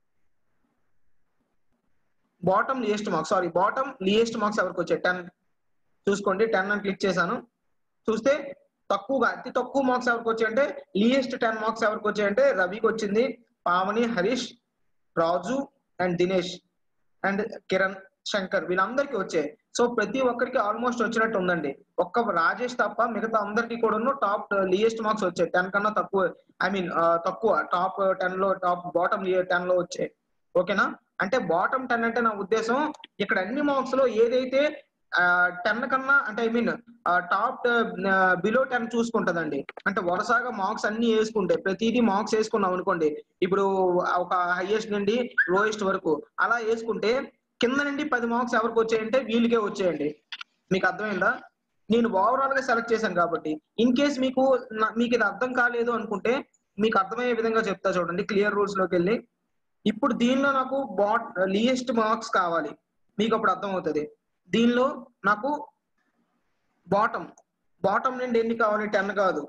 bottom least marks sorry bottom least marks ఎవరికి వచ్చాయి టెన్ చూసుకోండి టెన్ అని క్లిక్ చేశాను చూస్తే తక్కువగా అతి తక్కువ మార్క్స్ ఎవరికి వచ్చాయి అంటే లీయెస్ట్ టెన్ మార్క్స్ ఎవరికి వచ్చాయి అంటే రవికి వచ్చింది పావని హరీష్ రాజు అండ్ దినేష్ అండ్ కిరణ్ శంకర్ వీళ్ళందరికీ వచ్చాయి సో ప్రతి ఒక్కరికి ఆల్మోస్ట్ వచ్చినట్టు ఉందండి ఒక్క రాజేష్ తప్ప మిగతా అందరికి కూడా టాప్ లీయెస్ట్ మార్క్స్ వచ్చాయి టెన్ కన్నా తక్కువ ఐ మీన్ తక్కువ టాప్ టెన్ లో టాప్ బాటమ్ టెన్ లో వచ్చాయి ఓకేనా అంటే బాటమ్ టెన్ అంటే నా ఉద్దేశం ఇక్కడ అన్ని మార్క్స్ లో ఏదైతే టెన్ కన్నా అంటే I mean top below ten చూసుకుంటదండి అంటే వరుసగా మార్క్స్ అన్ని వేసుకుంటే ప్రతిదీ మార్క్స్ వేసుకున్నాం అనుకోండి ఇప్పుడు ఒక హైయెస్ట్ నుండి లోయెస్ట్ వరకు అలా వేసుకుంటే కింద నుండి పది మార్క్స్ ఎవరికి వచ్చాయంటే వీళ్ళకే వచ్చాయండి మీకు అర్థమైందా నేను ఓవరాల్ గా సెలెక్ట్ చేశాను కాబట్టి ఇన్ కేస్ మీకు నా- మీకు ఇది అర్థం కాలేదు అనుకుంటే మీకు అర్థమయ్యే విధంగా చెప్తా చూడండి క్లియర్ రూల్స్ లోకి వెళ్ళి ఇప్పుడు దీనిలో నాకు బాట్ లీయెస్ట్ మార్క్స్ కావాలి మీకు అప్పుడు అర్థం అవుతుంది దీనిలో నాకు బాటమ్ బాటమ్ నుండి ఎన్ని కావాలి టెన్ కాదు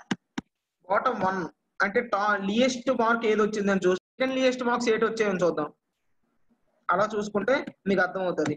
బాటమ్ వన్ అంటే టా లీయెస్ట్ మార్క్ ఏది వచ్చిందని చూసి సెకండ్ లీయెస్ట్ మార్క్స్ ఏటి వచ్చాయని చూద్దాం అలా చూసుకుంటే మీకు అర్థం అవుతుంది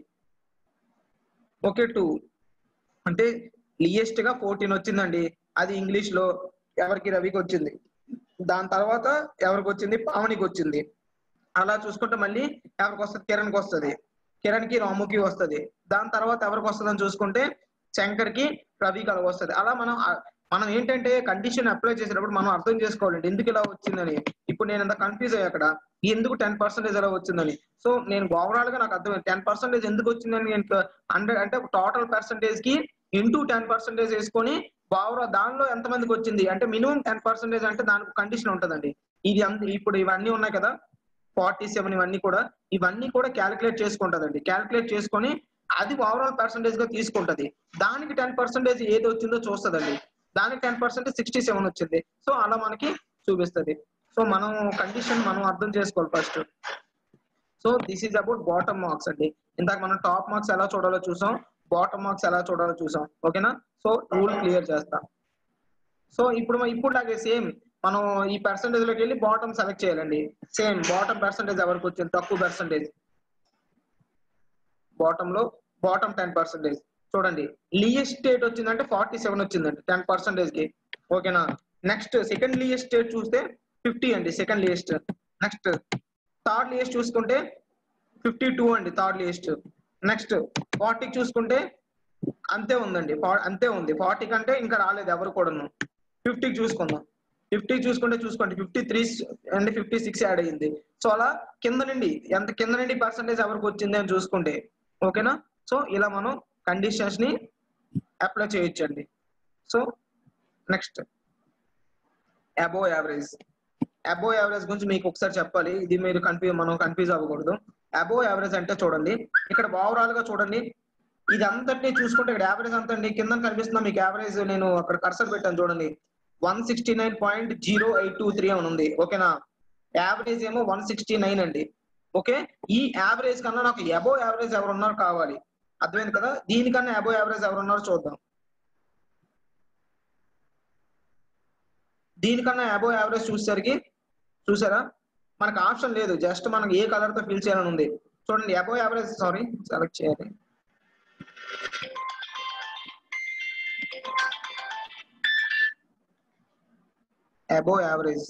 ఓకే టూ అంటే లీయెస్ట్ గా ఫోర్టీన్ వచ్చిందండి అది ఇంగ్లీష్ లో ఎవరికి రవికి వచ్చింది దాని తర్వాత ఎవరికి వచ్చింది పావనికి వచ్చింది అలా చూసుకుంటే మళ్ళీ ఎవరికి వస్తుంది కిరణ్కి వస్తుంది కిరణ్ కి రాముకి వస్తుంది దాని తర్వాత ఎవరికి వస్తుందని చూసుకుంటే శంకర్ కి రవికి అలా వస్తుంది అలా మనం ఆ- మనం ఏంటంటే కండిషన్ అప్లై చేసేటప్పుడు మనం అర్థం చేసుకోవాలండి ఎందుకు ఇలా వచ్చిందని ఇప్పుడు నేను ఎంత కన్ఫ్యూజ్ అయ్యా అక్కడ ఎందుకు టెన్ పర్సెంటేజ్ ఎలా వచ్చిందని సో నేను ఓవరాల్ గా నాకు అర్థమైంది టెన్ పర్సెంటేజ్ ఎందుకు వచ్చిందని నేను హండ్రెడ్ అంటే టోటల్ పర్సెంటేజ్ కి ఇంటూ టెన్ పర్సెంటేజ్ వేసుకొని ఓవరాల్ దానిలో ఎంత మందికి వచ్చింది అంటే మినిమం టెన్ పర్సెంటేజ్ అంటే దానికి కండిషన్ ఉంటదండి ఇది అంత ఇప్పుడు ఇవన్నీ ఉన్నాయి కదా ఫార్టీ సెవెన్ ఇవన్నీ కూడా ఇవన్నీ కూడా క్యాలిక్యులేట్ చేసుకుంటదండి క్యాలిక్యులేట్ చేసుకొని అది ఓవరాల్ పర్సెంటేజ్ గా తీసుకుంటది దానికి టెన్ పర్సెంటేజ్ ఏది వచ్చిందో చూస్తదండి దానికి టెన్ పర్సెంట్ సిక్స్టీ సెవెన్ వచ్చింది సో అలా మనకి చూపిస్తది సో మనం కండిషన్ మనం అర్థం చేసుకోవాలి first so this is about bottom marks అండి ఇందాక మనం టాప్ మార్క్స్ ఎలా చూడాలో చూసాం బాటమ్ మార్క్స్ ఎలా చూడాలో చూసాం ఓకేనా సో రూల్ క్లియర్ చేస్తాం సో ఇప్పుడు మ- ఇప్పుడు లాగే సేమ్ మనం ఈ పర్సంటేజ్ లోకి వెళ్ళి బాటమ్ సెలెక్ట్ చేయాలండి సేమ్ బాటమ్ పర్సంటేజ్ ఎవరికి వచ్చింది తక్కువ పర్సంటేజ్ బాటమ్ లో బాటమ్ టెన్ పర్సెంటేజ్ చూడండి లీయెస్ట్ స్టేట్ వచ్చిందంటే ఫార్టీ సెవెన్ వచ్చిందండి టెన్ పర్సెంటేజ్ కి ఓకేనా నెక్స్ట్ సెకండ్ లీయెస్ట్ స్టేట్ చూస్తే ఫిఫ్టీ అండి second least next third least చూసుకుంటే ఫిఫ్టీ టూ అండి థర్డ్ లీయెస్ట్ నెక్స్ట్ ఫార్టీకి చూసుకుంటే అంతే ఉందండి ఫా- అంతే ఉంది ఫార్టీ కంటే ఇంకా రాలేదు ఎవరు కూడాను ఫిఫ్టీకి చూసుకుందాం ఫిఫ్టీ చూసుకుంటే చూసుకోండి fifty three and fifty six add అయ్యింది సో అలా కింద నుండి ఎంత కింద నుండి పర్సంటేజ్ ఎవరికి వచ్చింది అని చూసుకుంటే ఓకేనా సో ఇలా మనం కండిషన్స్ ని అప్లై చేయొచ్చండి so next above average above average గురించి మీకు ఒకసారి చెప్పాలి ఇది మీరు కన్ఫ్యూజ్ మనం కన్ఫ్యూజ్ అవ్వకూడదు అబో యావరేజ్ అంటే చూడండి ఇక్కడ ఓవరాల్ గా చూడండి ఇది అంతటిని చూసుకుంటే ఇక్కడ యావరేజ్ అంత అండి కింద కనిపిస్తుందా మీకు యావరేజ్ నేను అక్కడ కర్సర్ పెట్టాను చూడండి one sixty nine point zero eight two three అని ఉంది ఓకేనా యావరేజ్ ఏమో వన్ సిక్స్టీ నైన్ అండి ఓకే ఈ యావరేజ్ కన్నా నాకు అబో యావరేజ్ ఎవరు ఉన్నారు కావాలి అర్థమైంది కదా దీనికన్నా అబో యావరేజ్ ఎవరు ఉన్నారో చూద్దాం దీనికన్నా అబో యావరేజ్ చూసేసరికి చూసారా మనకు ఆప్షన్ లేదు జస్ట్ మనకి ఏ కలర్ తో ఫిల్ చేయాలని ఉంది చూడండి అబో యావరేజ్ సారీ సెలెక్ట్ చేయాలి అబో యావరేజ్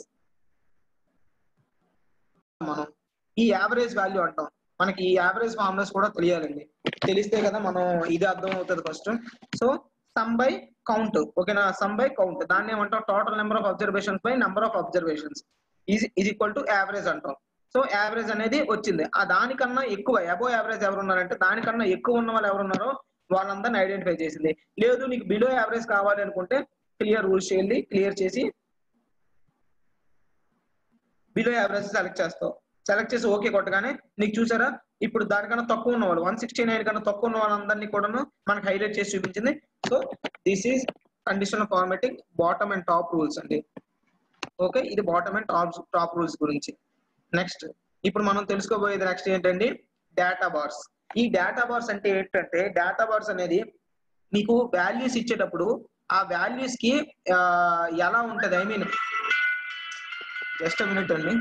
మనం ఈ యావరేజ్ వాల్యూ అంటాం మనకి ఈ యావరేజ్ ఫార్ములాస్ కూడా తెలియాలండి తెలిస్తే కదా మనం ఇది అర్థం అవుతుంది first so sum by count ఓకేనా సమ్ బై కౌంట్ దాన్ని ఏమంటాం total number of observations by number of observations is is equal to average అంటాం సో యావరేజ్ అనేది వచ్చింది ఆ దానికన్నా ఎక్కువ అబో యావరేజ్ ఎవరు ఉన్నారంటే దానికన్నా ఎక్కువ ఉన్న వాళ్ళు ఎవరు ఉన్నారో వాళ్ళందరిని ఐడెంటిఫై చేసింది లేదు నీకు బిలో యావరేజ్ కావాలి అనుకుంటే క్లియర్ రూల్స్ చేయండి క్లియర్ చేసి బిలో యావరేజ్ సెలెక్ట్ చేస్తావు సెలెక్ట్ చేసి ఓకే కొట్టగానే నీకు చూసారా ఇప్పుడు దానికన్నా తక్కువ ఉన్న వాళ్ళు వన్ సిక్స్టీ నైన్ కన్నా తక్కువ ఉన్న వాళ్ళందరినీ కూడాను మనకు హైలైట్ చేసి చూపించింది so this is condition formatting bottom and top rules అండి ఓకే ఇది bottom and top top rules గురించి నెక్స్ట్ ఇప్పుడు మనం తెలుసుకోబోయేది నెక్స్ట్ ఏంటండి డేటా బార్స్ ఈ డేటా బార్స్ అంటే ఏంటంటే డేటా బార్స్ అనేది మీకు వాల్యూస్ ఇచ్చేటప్పుడు ఆ వాల్యూస్ కి ఆ, ఎలా ఉంటది ఐ మీన్ జస్ట్ మినిట్ అండి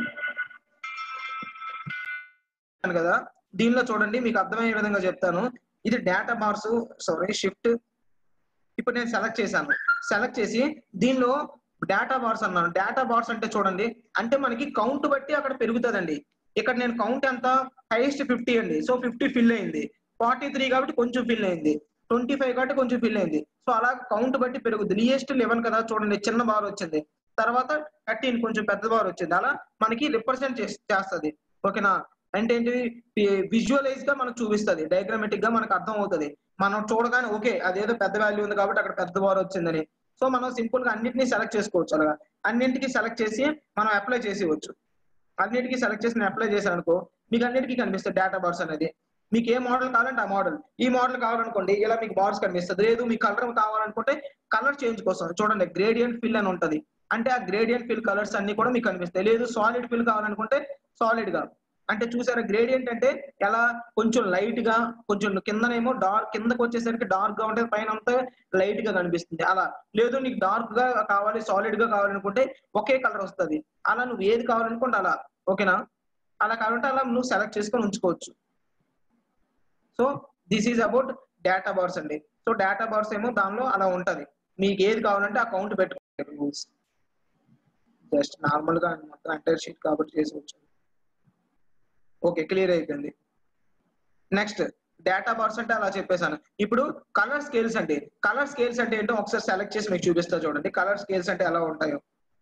చెప్పాను కదా దీనిలో చూడండి మీకు అర్థమయ్యే విధంగా చెప్తాను ఇది డేటా బార్స్ సారీ షిఫ్ట్ ఇప్పుడు నేను సెలెక్ట్ చేశాను సెలెక్ట్ చేసి దీనిలో డేటా బార్స్ అన్నాను డేటా బార్స్ అంటే చూడండి అంటే మనకి కౌంట్ బట్టి అక్కడ పెరుగుతుందండి ఇక్కడ నేను కౌంట్ ఎంత హైయెస్ట్ ఫిఫ్టీ అండి సో ఫిఫ్టీ ఫిల్ అయింది ఫార్టీ త్రీ కాబట్టి కొంచెం ఫిల్ అయింది ట్వంటీ ఫైవ్ కాబట్టి కొంచెం ఫిల్ అయింది సో అలా కౌంట్ బట్టి పెరుగుద్ది లియెస్ట్ లెవెన్ కదా చూడండి చిన్న బార్ వచ్చింది తర్వాత థర్టీన్ కొంచెం పెద్ద బార్ వచ్చింది అలా మనకి రిప్రజెంట్ చేస్తుంది ఓకేనా అంటే ఏంటిది విజువలైజ్ గా మనకు చూపిస్తుంది డయాగ్రామెటిక్ గా మనకు అర్థం అవుతుంది మనం చూడగానే ఓకే అదేదో పెద్ద వాల్యూ ఉంది కాబట్టి అక్కడ పెద్ద బార్ వచ్చిందని సో మనం సింపుల్ గా అన్నింటినీ సెలెక్ట్ చేసుకోవచ్చు అలాగా అన్నింటికి సెలెక్ట్ చేసి మనం అప్లై చేసేవచ్చు అన్నిటికీ సెలెక్ట్ చేసి నేను అప్లై చేశాను అనుకో మీకు అన్నిటికీ కనిపిస్తుంది డేటా బార్స్ అనేది మీకు ఏ మోడల్ కావాలంటే ఆ మోడల్ ఈ మోడల్ కావాలనుకోండి ఇలా మీకు బార్స్ కనిపిస్తుంది లేదు మీ కలర్ కావాలనుకుంటే కలర్ చేంజ్ కోసం చూడండి గ్రేడియంట్ ఫిల్ అని ఉంటది అంటే ఆ గ్రేడియంట్ ఫిల్ కలర్స్ అన్ని కూడా మీకు కనిపిస్తాయి లేదు సాలిడ్ ఫిల్ కావాలనుకుంటే సాలిడ్ గా అంటే చూసారా గ్రేడియంట్ అంటే ఎలా కొంచెం లైట్ గా కొంచెం కిందనేమో డార్క్ కిందకి వచ్చేసరికి డార్క్ గా ఉంటుంది పైన అంతా లైట్ గా కనిపిస్తుంది అలా లేదు నీకు డార్క్ గా కావాలి సాలిడ్ గా కావాలనుకుంటే ఒకే కలర్ వస్తుంది అలా నువ్వు ఏది కావాలనుకుంటే అలా ఓకేనా అలా కావాలంటే అలా నువ్వు సెలెక్ట్ చేసుకొని ఉంచుకోవచ్చు so this is about data bars అండి సో డేటా బార్స్ ఏమో దానిలో అలా ఉంటది మీకు ఏది కావాలంటే ఆ కౌంట్ పెట్టుకోండి రూల్స్ జస్ట్ నార్మల్ గా మొత్తం ఎంటైర్ షీట్ కాబట్టి చేసుకోవచ్చు ఓకే క్లియర్ అయిపోయింది నెక్స్ట్ డేటా బార్స్ అంటే అలా చెప్పేశాను ఇప్పుడు కలర్ స్కేల్స్ అంటే కలర్ స్కేల్స్ అంటే ఏంటో ఒకసారి సెలెక్ట్ చేసి మీకు చూపిస్తా చూడండి కలర్ స్కేల్స్ అంటే ఎలా ఉంటాయో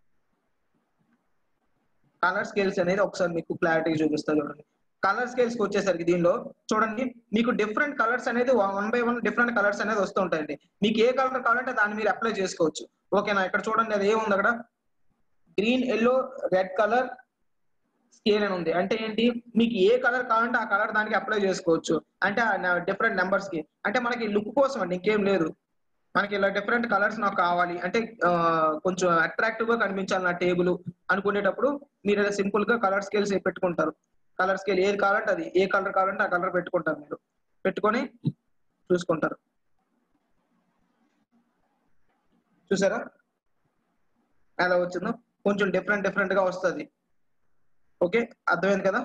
కలర్ స్కేల్స్ అనేది ఒకసారి మీకు క్లారిటీ చూపిస్తా చూడండి కలర్ స్కేల్స్ కి వచ్చేసరికి దీనిలో చూడండి మీకు డిఫరెంట్ కలర్స్ అనేది one by one different colours అనేది వస్తూ ఉంటాయండి మీకు ఏ కలర్ కావాలంటే దాన్ని మీరు అప్లై చేసుకోవచ్చు ఓకేనా ఇక్కడ చూడండి అది ఏముంది అక్కడ green yellow red colour scale అని ఉంది అంటే ఏంటి మీకు ఏ కలర్ కావాలంటే ఆ కలర్ దానికి అప్లై చేసుకోవచ్చు అంటే డిఫరెంట్ నెంబర్స్ కి అంటే మనకి లుక్ కోసం అండి ఇంకేం లేదు మనకి ఇలా డిఫరెంట్ కలర్స్ నాకు కావాలి అంటే ఆ, కొంచెం అట్రాక్టివ్ గా కనిపించాలి నా టేబుల్ అనుకునేటప్పుడు మీరు ఇలా సింపుల్ గా కలర్ స్కేల్స్ పెట్టుకుంటారు కలర్ స్కేల్ ఏది కావాలంటే అది ఏ కలర్ కావాలంటే ఆ కలర్ పెట్టుకుంటారు మీరు పెట్టుకొని చూసుకుంటారు చూసారా ఎలా వచ్చిందో కొంచెం డిఫరెంట్ డిఫరెంట్ గా వస్తుంది ఓకే అర్థమైంది కదా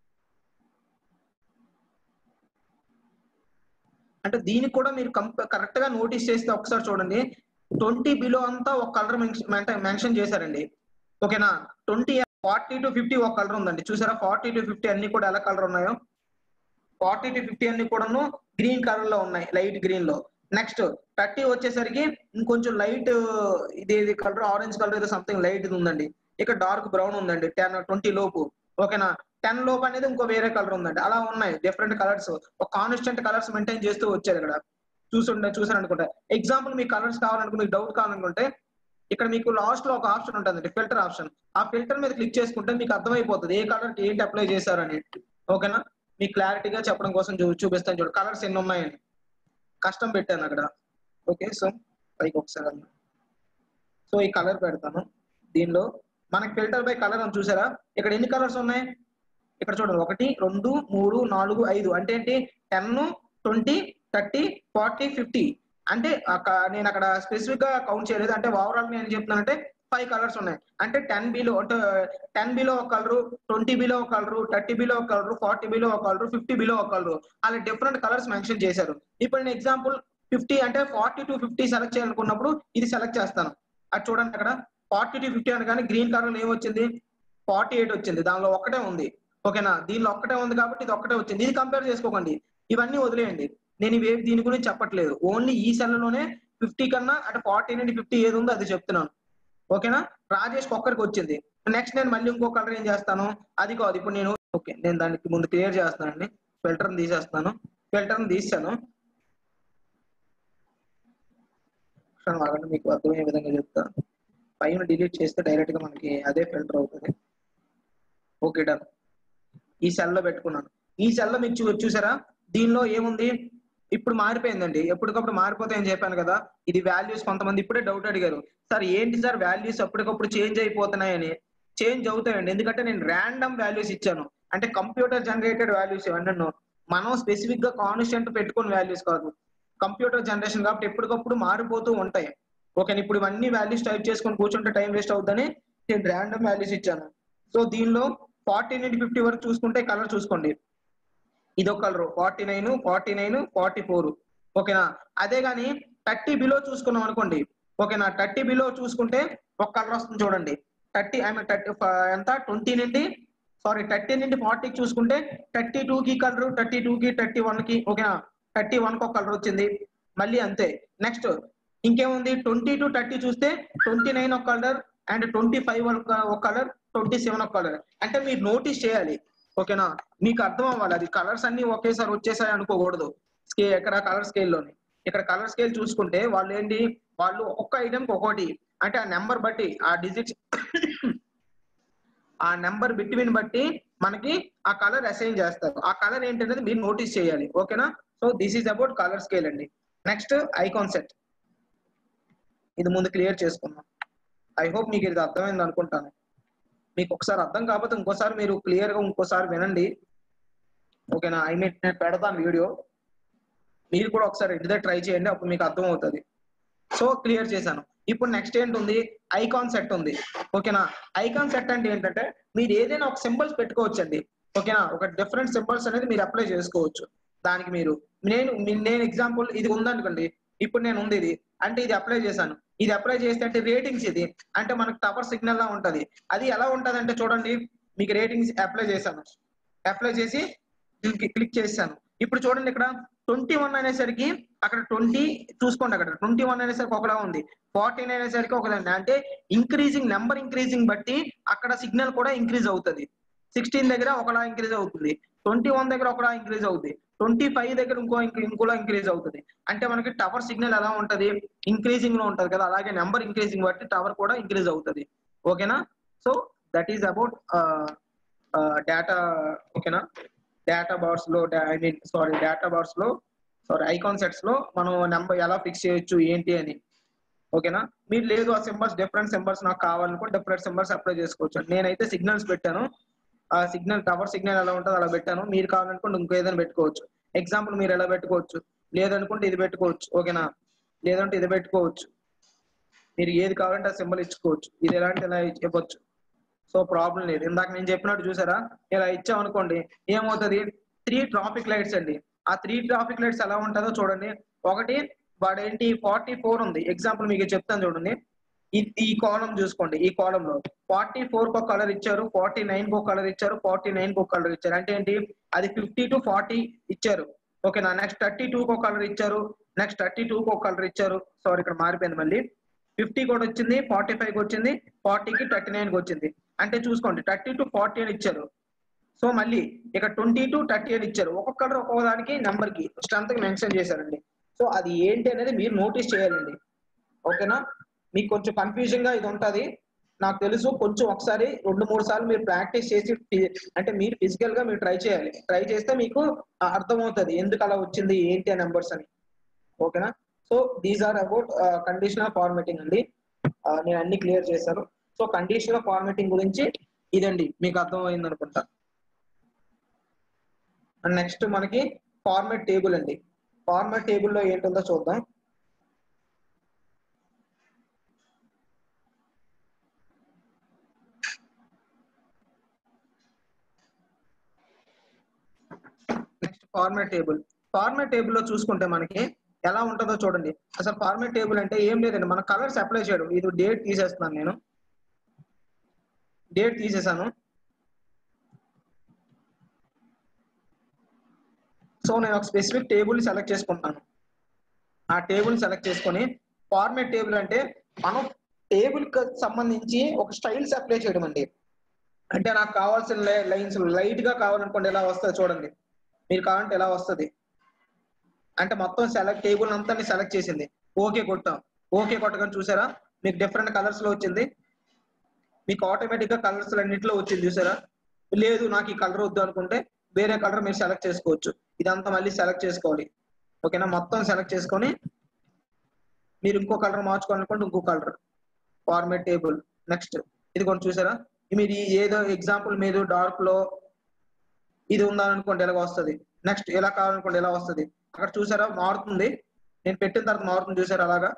అంటే దీనికి కూడా మీరు కరెక్ట్ గా నోటీస్ చేస్తే ఒకసారి చూడండి ట్వంటీ బిలో అంతా ఒక కలర్ మెన్షన్ చేశారండి ఓకేనా ట్వంటీ ఫార్టీ టు ఫిఫ్టీ ఒక కలర్ ఉందండి చూసారా ఫార్టీ టు ఫిఫ్టీ అన్ని కూడా ఎలా కలర్ ఉన్నాయో ఫార్టీ టు ఫిఫ్టీ అన్ని కూడాను గ్రీన్ కలర్ లో ఉన్నాయి లైట్ గ్రీన్ లో నెక్స్ట్ థర్టీ వచ్చేసరికి ఇంకొంచెం లైట్ ఇది ఇది కలర్ ఆరెంజ్ కలర్ ఏదో సంథింగ్ లైట్ ఉందండి ఇక్కడ డార్క్ బ్రౌన్ ఉందండి టెన్ ట్వంటీ లోపు ఓకేనా టెన్ లోపు అనేది ఇంకో వేరే కలర్ ఉందండి అలా ఉన్నాయి డిఫరెంట్ కలర్స్ ఒక కాన్స్టెంట్ కలర్స్ మెయింటైన్ చేస్తూ వచ్చారు ఇక్కడ చూసుండే చూసారు అనుకుంటే ఎగ్జాంపుల్ మీకు కలర్స్ కావాలనుకుంటే మీకు డౌట్ కావాలనుకుంటే ఇక్కడ మీకు లాస్ట్ లో ఒక ఆప్షన్ ఉంటుంది ఫిల్టర్ ఆప్షన్ ఆ ఫిల్టర్ మీద క్లిక్ చేసుకుంటే మీకు అర్థమైపోతుంది ఏ కలర్ ఏంటి అప్లై చేశారని ఓకేనా మీకు క్లారిటీగా చెప్పడం కోసం చూ చూపిస్తాను చూడు కలర్స్ ఎన్ని ఉన్నాయని కష్టం పెట్టాను అక్కడ ఓకే సో పైకి ఒకసారి వెళ్దాం. సో ఈ కలర్ పెడతాను దీనిలో మనకి ఫిల్టర్ బై కలర్ అని చూసారా ఇక్కడ ఎన్ని కలర్స్ ఉన్నాయి ఇక్కడ చూడండి ఒకటి రెండు మూడు నాలుగు ఐదు అంటే ఏంటి ten twenty thirty forty fifty అంటే అక్క- నేను అక్కడ స్పెసిఫిక్ గా కౌంట్ చేయలేదు అంటే ఓవరాల్ నేను చెప్తున్నానంటే ఫైవ్ కలర్స్ ఉన్నాయి అంటే టెన్ బిలో అంటే టెన్ బిలో ఒక కలరు ట్వంటీ బిలో ఒక కలరు థర్టీ బిలో ఒక కలరు ఫార్టీ బిలో ఒక కలరు ఫిఫ్టీ బిలో ఒక కలరు అలా డిఫరెంట్ కలర్స్ మెన్షన్ చేశారు ఇప్పుడు నేను ఎగ్జాంపుల్ ఫిఫ్టీ అంటే ఫార్టీ టు ఫిఫ్టీ సెలెక్ట్ చేయాలనుకున్నప్పుడు ఇది సెలెక్ట్ చేస్తాను అది చూడండి అక్కడ ఫార్టీ టు ఫిఫ్టీ అనగానే గ్రీన్ కలర్ ఏమొచ్చింది ఫార్టీ ఎయిట్ వచ్చింది దానిలో ఒక్కటే ఉంది ఓకేనా దీనిలో ఒక్కటే ఉంది కాబట్టి ఇది ఒక్కటే వచ్చింది ఇది కంపేర్ చేసుకోకండి ఇవన్నీ వదిలేయండి నేను ఇవి దీని గురించి చెప్పట్లేదు ఓన్లీ ఈ సెల్ లోనే ఫిఫ్టీ కన్నా అంటే ఫార్టీ నుండి ఫిఫ్టీ ఏది ఉందో అది చెప్తున్నాను ఓకేనా రాజేష్ ఒక్కరికి వచ్చింది నెక్స్ట్ నేను మళ్ళీ ఇంకో కలర్ ఏం చేస్తాను అది కాదు ఇప్పుడు నేను ఓకే నేను దానికి ముందు క్లియర్ చేస్తానండి ఫిల్టర్ తీసేస్తాను ఫిల్టర్ తీసాను క్షణం ఆగండి మీకు అర్థమయ్యే విధంగా చెప్తా పైన డిలీట్ చేస్తే డైరెక్ట్ గా మనకి అదే ఫిల్టర్ అవుతుంది ఓకే డన్ ఈ సెల్ లో పెట్టుకున్నాను ఈ సెల్ లో మీకు చూ చూసారా దీనిలో ఏముంది ఇప్పుడు మారిపోయిందండి ఎప్పటికప్పుడు మారిపోతాయని చెప్పాను కదా ఇది వాల్యూస్ కొంతమంది ఇప్పుడే డౌట్ అడిగారు సార్ ఏంటి సార్ వాల్యూస్ ఎప్పటికప్పుడు చేంజ్ అయిపోతున్నాయని చేంజ్ అవుతాయండి ఎందుకంటే నేను ర్యాండమ్ వాల్యూస్ ఇచ్చాను అంటే కంప్యూటర్ జనరేటెడ్ వాల్యూస్ ఇవన్నీ మనం స్పెసిఫిక్ గా కాన్స్టెంట్ పెట్టుకున్న వాల్యూస్ కాదు కంప్యూటర్ జనరేషన్ కాబట్టి ఎప్పటికప్పుడు మారిపోతూ ఉంటాయి ఓకే ఇప్పుడు ఇవన్నీ వాల్యూస్ టైప్ చేసుకొని కూర్చుంటే టైం వేస్ట్ అవుతుందని నేను ర్యాండమ్ వాల్యూస్ ఇచ్చాను సో దీనిలో ఫార్టీ నుండి ఫిఫ్టీ వరకు చూసుకుంటే కలర్ చూసుకోండి ఇది ఒక colour forty nine forty nine forty four ఓకేనా అదే కానీ థర్టీ బిలో చూసుకున్నాం అనుకోండి ఓకేనా థర్టీ బిలో చూసుకుంటే ఒక కలర్ వస్తుంది చూడండి థర్టీ ఐ మీన్ థర్టీ ఎంత ట్వంటీ నుండి సారీ థర్టీ నుండి ఫార్టీకి చూసుకుంటే థర్టీ టూ కి కలర్ థర్టీ టూ కి థర్టీ వన్ కి ఓకేనా థర్టీ వన్ కి ఒక కలర్ వచ్చింది మళ్ళీ అంతే నెక్స్ట్ ఇంకేముంది ట్వంటీ టు థర్టీ చూస్తే ట్వంటీ నైన్ ఒక కలర్ అండ్ ట్వంటీ ఫైవ్ ఒక కలర్ ట్వంటీ సెవెన్ ఒక కలర్ అంటే మీరు నోటీస్ చేయాలి ఓకేనా మీకు అర్థం అవ్వాలి అది కలర్స్ అన్ని ఒకేసారి వచ్చేసాయి అనుకోకూడదు స్కే ఇక్కడ కలర్ స్కేల్ లోని ఇక్కడ కలర్ స్కేల్ చూసుకుంటే వాళ్ళు ఏంటి వాళ్ళు ఒక్కొక్క ఐటమ్ ఒక్కొక్కటి అంటే ఆ నెంబర్ బట్టి ఆ డిజిట్స్ ఆ నెంబర్ బిట్వీన్ బట్టి మనకి ఆ కలర్ అసైన్ చేస్తారు ఆ కలర్ ఏంటనేది మీరు నోటీస్ చేయాలి ఓకేనా so this is about colour scale అండి నెక్స్ట్ ఐకాన్ సెట్ ఇది ముందు క్లియర్ చేసుకుందాం ఐ హోప్ మీకు ఇది అర్థమైంది అనుకుంటాను మీకు ఒకసారి అర్థం కాకపోతే ఇంకోసారి మీరు క్లియర్ గా ఇంకోసారి వినండి ఓకేనా ఐ మీన్ నేను పెడతాను వీడియో మీరు కూడా ఒకసారి ఇంటి ట్రై చేయండి అప్పుడు మీకు అర్థం అవుతుంది సో క్లియర్ చేశాను ఇప్పుడు నెక్స్ట్ ఏంటుంది ఐకాన్ సెట్ ఉంది ఓకేనా ఐకాన్ సెట్ అంటే ఏంటంటే మీరు ఏదైనా ఒక సింబల్స్ పెట్టుకోవచ్చు అండి ఓకేనా ఒక డిఫరెంట్ సింబల్స్ అనేది మీరు అప్లై చేసుకోవచ్చు దానికి మీరు నేను మీ- నేను ఎగ్జాంపుల్ ఇది ఉందనుకోండి ఇప్పుడు నేను ఉంది ఇది అంటే ఇది అప్లై చేశాను ఇది అప్లై చేస్తే అంటే రేటింగ్స్ ఇది అంటే మనకు టవర్ సిగ్నల్ లా ఉంటది అది ఎలా ఉంటది అంటే చూడండి మీకు రేటింగ్స్ అప్లై చేశాను అప్లై చేసి క్లిక్ చేశాను ఇప్పుడు చూడండి ఇక్కడ ట్వంటీ వన్ అనేసరికి అక్కడ ట్వంటీ చూసుకోండి అక్కడ ట్వంటీ వన్ అనేసరికి ఒకలా ఉంది ఫార్టీన్ అనేసరికి ఒకదండి అంటే ఇంక్రీజింగ్ నెంబర్ ఇంక్రీజింగ్ బట్టి అక్కడ సిగ్నల్ కూడా ఇంక్రీజ్ అవుతుంది సిక్స్టీన్ దగ్గర ఒకలా ఇంక్రీజ్ అవుతుంది ట్వంటీ వన్ దగ్గర ఒకలా ఇంక్రీజ్ అవుతుంది ట్వంటీ ఫైవ్ దగ్గర ఇంకో ఇంక- ఇంకోలా ఇంక్రీజ్ అవుతుంది అంటే మనకి టవర్ సిగ్నల్ ఎలా ఉంటది ఇంక్రీజింగ్ లో ఉంటది కదా అలాగే నెంబర్ ఇంక్రీజింగ్ బట్టి టవర్ కూడా ఇంక్రీజ్ అవుతుంది ఓకేనా so that is about data ఓకేనా డేటా బార్స్ లో I mean sorry data bars లో సారీ ఐకాన్ సెట్స్ లో మనం నెంబర్ ఎలా ఫిక్స్ చేయొచ్చు ఏంటి అని ఓకేనా మీరు లేదు ఆ సింబల్స్ డిఫరెంట్ సింబల్స్ నాకు కావాలనుకుంటే డిఫరెంట్ సింబల్స్ అప్లై చేసుకోవచ్చు నేనైతే సిగ్నల్స్ పెట్టాను ఆ సిగ్నల్ టవర్ సిగ్నల్ ఎలా ఉంటుందో అలా పెట్టాను మీరు కావాలనుకుంటే ఇంకో ఏదైనా పెట్టుకోవచ్చు ఎగ్జాంపుల్ మీరు ఎలా పెట్టుకోవచ్చు లేదనుకుంటే ఇది పెట్టుకోవచ్చు ఓకేనా లేదంటే ఇది పెట్టుకోవచ్చు మీరు ఏది కావాలంటే ఆ సింబల్ ఇచ్చుకోవచ్చు ఇది ఎలాంటి ఇలా ఇవ్వచ్చు సో ప్రాబ్లం లేదు ఇందాక నేను చెప్పినట్టు చూసారా ఇలా ఇచ్చాం అనుకోండి ఏమవుతుంది త్రీ ట్రాఫిక్ లైట్స్ అండి ఆ త్రీ ట్రాఫిక్ లైట్స్ ఎలా ఉంటుందో చూడండి ఒకటి వాడు ఏంటి ఫార్టీ ఫోర్ ఉంది ఎగ్జాంపుల్ మీకు చెప్తాను చూడండి ఈ ఈ కాలం చూసుకోండి ఈ కాలం లో ఫార్టీ ఫోర్ ఒక కలర్ ఇచ్చారు ఫార్టీ నైన్ ఒక కలర్ ఇచ్చారు ఫార్టీ నైన్ ఒక కలర్ ఇచ్చారు అంటే ఏంటి అది ఫిఫ్టీ టు ఫార్టీ ఇచ్చారు ఓకేనా నెక్స్ట్ థర్టీ టూ ఒక కలర్ ఇచ్చారు నెక్స్ట్ థర్టీ టూ ఒక కలర్ ఇచ్చారు సారీ ఇక్కడ మారిపోయింది మళ్ళీ ఫిఫ్టీ కూడా వచ్చింది ఫార్టీ ఫైవ్ కి వచ్చింది ఫార్టీకి థర్టీ నైన్ కి వచ్చింది అంటే చూసుకోండి థర్టీ టు ఫార్టీ అని ఇచ్చారు సో మళ్ళీ ఇక్కడ ట్వంటీ టు థర్టీ అని ఇచ్చారు ఒక్కొక్క కలర్ ఒక్కొక్క దానికి నెంబర్ కి స్ట్రెంత్ కి మెన్షన్ చేశారండి సో అది ఏంటి అనేది మీరు నోటీస్ చేయాలండి ఓకేనా మీకు కొంచెం కన్ఫ్యూజన్ గా ఇది ఉంటది నాకు తెలుసు కొంచెం ఒకసారి రెండు మూడు సార్లు మీరు ప్రాక్టీస్ చేసి ఫి- అంటే మీరు ఫిజికల్ గా మీరు ట్రై చేయాలి ట్రై చేస్తే మీకు ఆ అర్థమవుతుంది ఎందుకు అలా వచ్చింది ఏంటి ఆ నెంబర్స్ అని ఓకేనా so these are about conditional formatting అండి ఆ, నేను అన్ని క్లియర్ చేశాను సో కండిషనల్ ఫార్మేటింగ్ గురించి ఇదండి మీకు అర్థమైంది అనుకుంటా అండ్ నెక్స్ట్ మనకి ఫార్మాట్ టేబుల్ అండి ఫార్మాట్ టేబుల్లో ఏంటుందో చూద్దాం next format table format table లో చూసుకుంటే మనకి ఎలా ఉంటుందో చూడండి అసలు ఫార్మాట్ టేబుల్ అంటే ఏం లేదండి మన కలర్స్ అప్లై చేయడం ఇది డేట్ తీసేస్తున్నాను నేను డేట్ తీసేసాను సో నేను ఒక స్పెసిఫిక్ టేబుల్ సెలెక్ట్ చేసుకుంటాను ఆ టేబుల్ సెలెక్ట్ చేసుకొని ఫార్మాట్ టేబుల్ అంటే మనం టేబుల్ కి సంబంధించి ఒక స్టైల్స్ అప్లై చేయడం అండి అంటే నాకు కావాల్సిన లైన్స్ లైట్ గా కావాలనుకోండి ఎలా వస్తుంది చూడండి మీరు కావాలంటే ఎలా వస్తుంది అంటే మొత్తం సెలెక్ట్ టేబుల్ అంతా సెలెక్ట్ చేసింది ఓకే కొట్టాం ఓకే కొట్టగానే చూసారా మీకు డిఫరెంట్ కలర్స్ లో వచ్చింది మీకు ఆటోమేటిక్ గా కలర్స్ అన్నింటిలో వచ్చింది చూసారా లేదు నాకు ఈ కలర్ వద్దు అనుకుంటే వేరే కలర్ మీరు సెలెక్ట్ చేసుకోవచ్చు ఇదంతా మళ్ళీ సెలెక్ట్ చేసుకోవాలి ఓకేనా మొత్తం సెలెక్ట్ చేసుకొని మీరు ఇంకో కలర్ మార్చుకోవాలనుకుంటే ఇంకో కలర్ ఫార్మేట్ టేబుల్ నెక్స్ట్ ఇది కొంచెం చూసారా మీరు ఈ ఏదో ఎగ్జాంపుల్ మీరు డార్క్ లో ఇది ఉందనుకోండి ఎలా వస్తుంది నెక్స్ట్ ఎలా కావాలనుకోండి ఎలా వస్తుంది అక్కడ చూసారా మారుతుంది నేను పెట్టిన తర్వాత మారుతుంది చూసారా అలాగా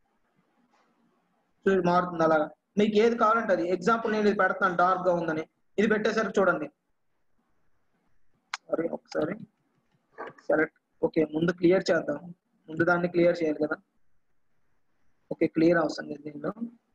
చూ- మారుతుంది అలాగా మీకు ఏది కావాలంటే అది ఎగ్జాంపుల్ నేను ఇది పెడతాను డార్క్ గా ఉందని ఇది పెట్టేసరికి చూడండి సారీ ఒకసారి సెలెక్ట్ ఓకే ముందు క్లియర్ చేద్దాం ముందు దాన్ని క్లియర్ చేయాలి కదా ఓకే క్లియర్ అవసరం లేదు దీనిలో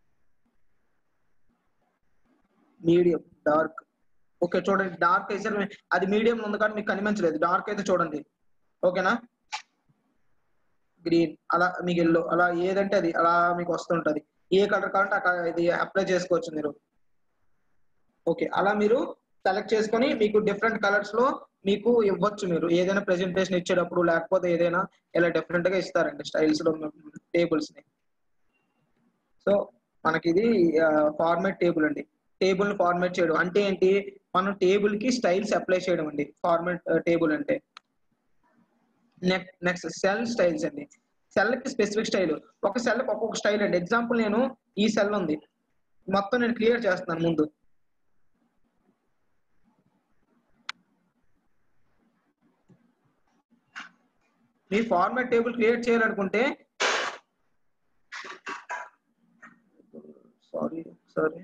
మీడియం డార్క్ ఓకే చూడండి డార్క్ అయితే అది మీడియం ఉంది కానీ మీకు కనిపించలేదు డార్క్ అయితే చూడండి ఓకేనా గ్రీన్ అలా మీకు ఎల్లో అలా ఏదంటే అది అలా మీకు వస్తుంటది ఏ కలర్ కావాలంటే అక్కడ ఇది అప్లై చేసుకోవచ్చు మీరు ఓకే అలా మీరు సెలెక్ట్ చేసుకొని మీకు డిఫరెంట్ కలర్స్ లో మీకు ఇవ్వచ్చు మీరు ఏదైనా ప్రెజెంటేషన్ ఇచ్చేటప్పుడు లేకపోతే ఏదైనా ఇలా డిఫరెంట్ గా ఇస్తారండి స్టైల్స్ లో టేబుల్స్ ని సో మనకి ఇది ఫార్మాట్ టేబుల్ అండి టేబుల్ ని ఫార్మాట్ చేయడం అంటే ఏంటి మనం టేబుల్ కి స్టైల్స్ అప్లై చేయడం అండి ఫార్మాట్ టేబుల్ అంటే నెక్స్ట్ సెల్ స్టైల్స్ అండి సెల్ కి స్పెసిఫిక్ స్టైల్ ఒక సెల్ ఒక్కొక్క స్టైల్ అండి ఎగ్జాంపుల్ నేను ఈ సెల్ ఉంది మొత్తం నేను క్లియర్ చేస్తున్నాను ముందు మీ ఫార్మాట్ టేబుల్ క్రియేట్ చేయాలనుకుంటే సారీ సారీ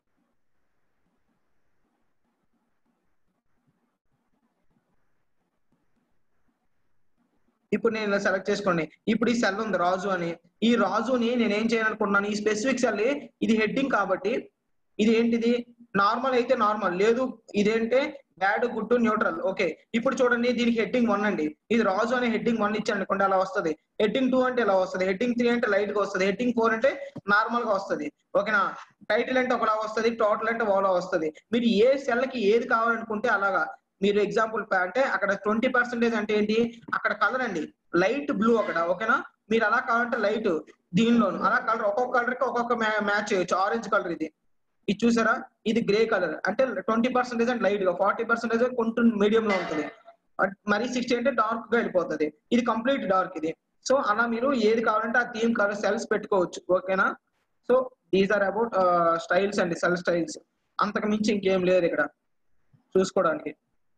ఇప్పుడు నేను ఇలా సెలెక్ట్ చేసుకోండి ఇప్పుడు ఈ సెల్ ఉంది రాజు అని ఈ రాజుని నేను ఏం చేయాలనుకుంటున్నాను ఈ స్పెసిఫిక్ సెల్ ఇది హెడ్డింగ్ కాబట్టి ఇది ఏంటిది నార్మల్ అయితే నార్మల్ లేదు ఇదేంటే బ్యాడ్ గుడ్ న్యూట్రల్ ఓకే ఇప్పుడు చూడండి దీనికి హెడ్డింగ్ వన్ అండి ఇది రాజు అనే హెడ్డింగ్ వన్ ఇచ్చాను అనుకోండి అలా వస్తుంది హెడ్డింగ్ టూ అంటే ఇలా వస్తుంది హెడ్డింగ్ త్రీ అంటే లైట్ గా వస్తుంది హెడ్డింగ్ ఫోర్ అంటే నార్మల్ గా వస్తుంది ఓకేనా టైటిల్ అంటే ఒకలా వస్తుంది టోటల్ అంటే ఒకలా వస్తుంది మీరు ఏ సెల్ కి ఏది కావాలనుకుంటే అలాగా మీరు ఎగ్జాంపుల్ అంటే అక్కడ ట్వంటీ పర్సెంటేజ్ అంటే ఏంటి అక్కడ కలర్ అండి లైట్ బ్లూ అక్కడ ఓకేనా మీరు అలా కావాలంటే లైట్ దీనిలోను అలా కలర్ ఒక్కొక్క కలర్ కి ఒక్కొక్క మ్యాచ్ చేయొచ్చు ఆరెంజ్ కలర్ ఇది ఇది చూసారా ఇది గ్రే కలర్ అంటే ట్వంటీ పర్సెంటేజ్ అంటే లైట్ గా ఫార్టీ పర్సెంటేజ్ కొంచెం మీడియం లో ఉంటుంది అట్ మరి సిక్స్టీ అంటే డార్క్ గా వెళ్ళిపోతుంది ఇది కంప్లీట్ డార్క్ ఇది సో అలా మీరు ఏది కావాలంటే ఆ థీమ్ కలర్ సెల్స్ పెట్టుకోవచ్చు ఓకేనా so these are about styles అండి సెల్ స్టైల్స్ అంతకు మించి ఇంకేం లేదు ఇక్కడ చూసుకోవడానికి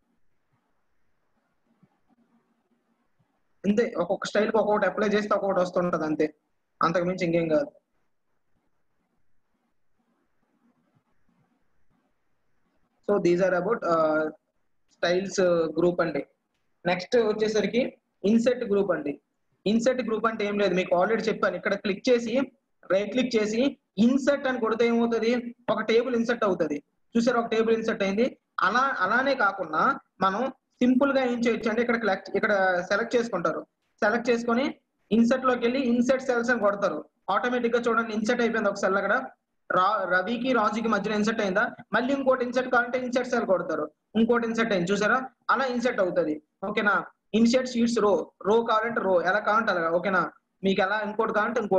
అంతే ఒక్కొక్క స్టైల్ ఒక్కొక్కటి అప్లై చేస్తే ఒక్కొక్కటి వస్తుంటది అంతే అంతకు మించి ఇంకేం కాదు so these are about styles group అండి నెక్స్ట్ వచ్చేసరికి ఇన్సెట్ గ్రూప్ అండి ఇన్సెట్ గ్రూప్ అంటే ఏం లేదు మీకు ఆల్రెడీ చెప్పాను ఇక్కడ క్లిక్ చేసి రైట్ క్లిక్ చేసి ఇన్సెట్ అని కొడితే ఏమవుతుంది ఒక టేబుల్ ఇన్సెట్ అవుతుంది చూసారు ఒక టేబుల్ ఇన్సెట్ అయింది అలా అలానే కాకుండా మనం సింపుల్ గా ఏం చేయొచ్చు అంటే ఇక్కడ collect- ఇక్కడ సెలెక్ట్ చేసుకుంటారు సెలెక్ట్ చేసుకొని ఇన్సెట్ లోకి వెళ్ళి ఇన్సెట్ సెల్స్ అని కొడతారు ఆటోమేటిక్ గా చూడండి ఇన్సెట్ అయిపోయింది ఒక సెల్ అక్కడ రా రవికి రాజుకి మధ్యలో ఇన్సెట్ అయిందా మళ్ళీ ఇంకోటి ఇన్సెట్ కావాలంటే ఇన్సెట్ సెల్ కొడతారు ఇంకోటి ఇన్సెట్ అయింది చూసారా అలా ఇన్సెట్ అవుతుంది ఓకేనా ఇన్సెట్ షీట్స్ రో రో కావాలంటే రో ఎలా కావాలంటే అలాగా ఓకేనా మీకు ఎలా ఇంకోటి కావాలంటే ఇంకోటి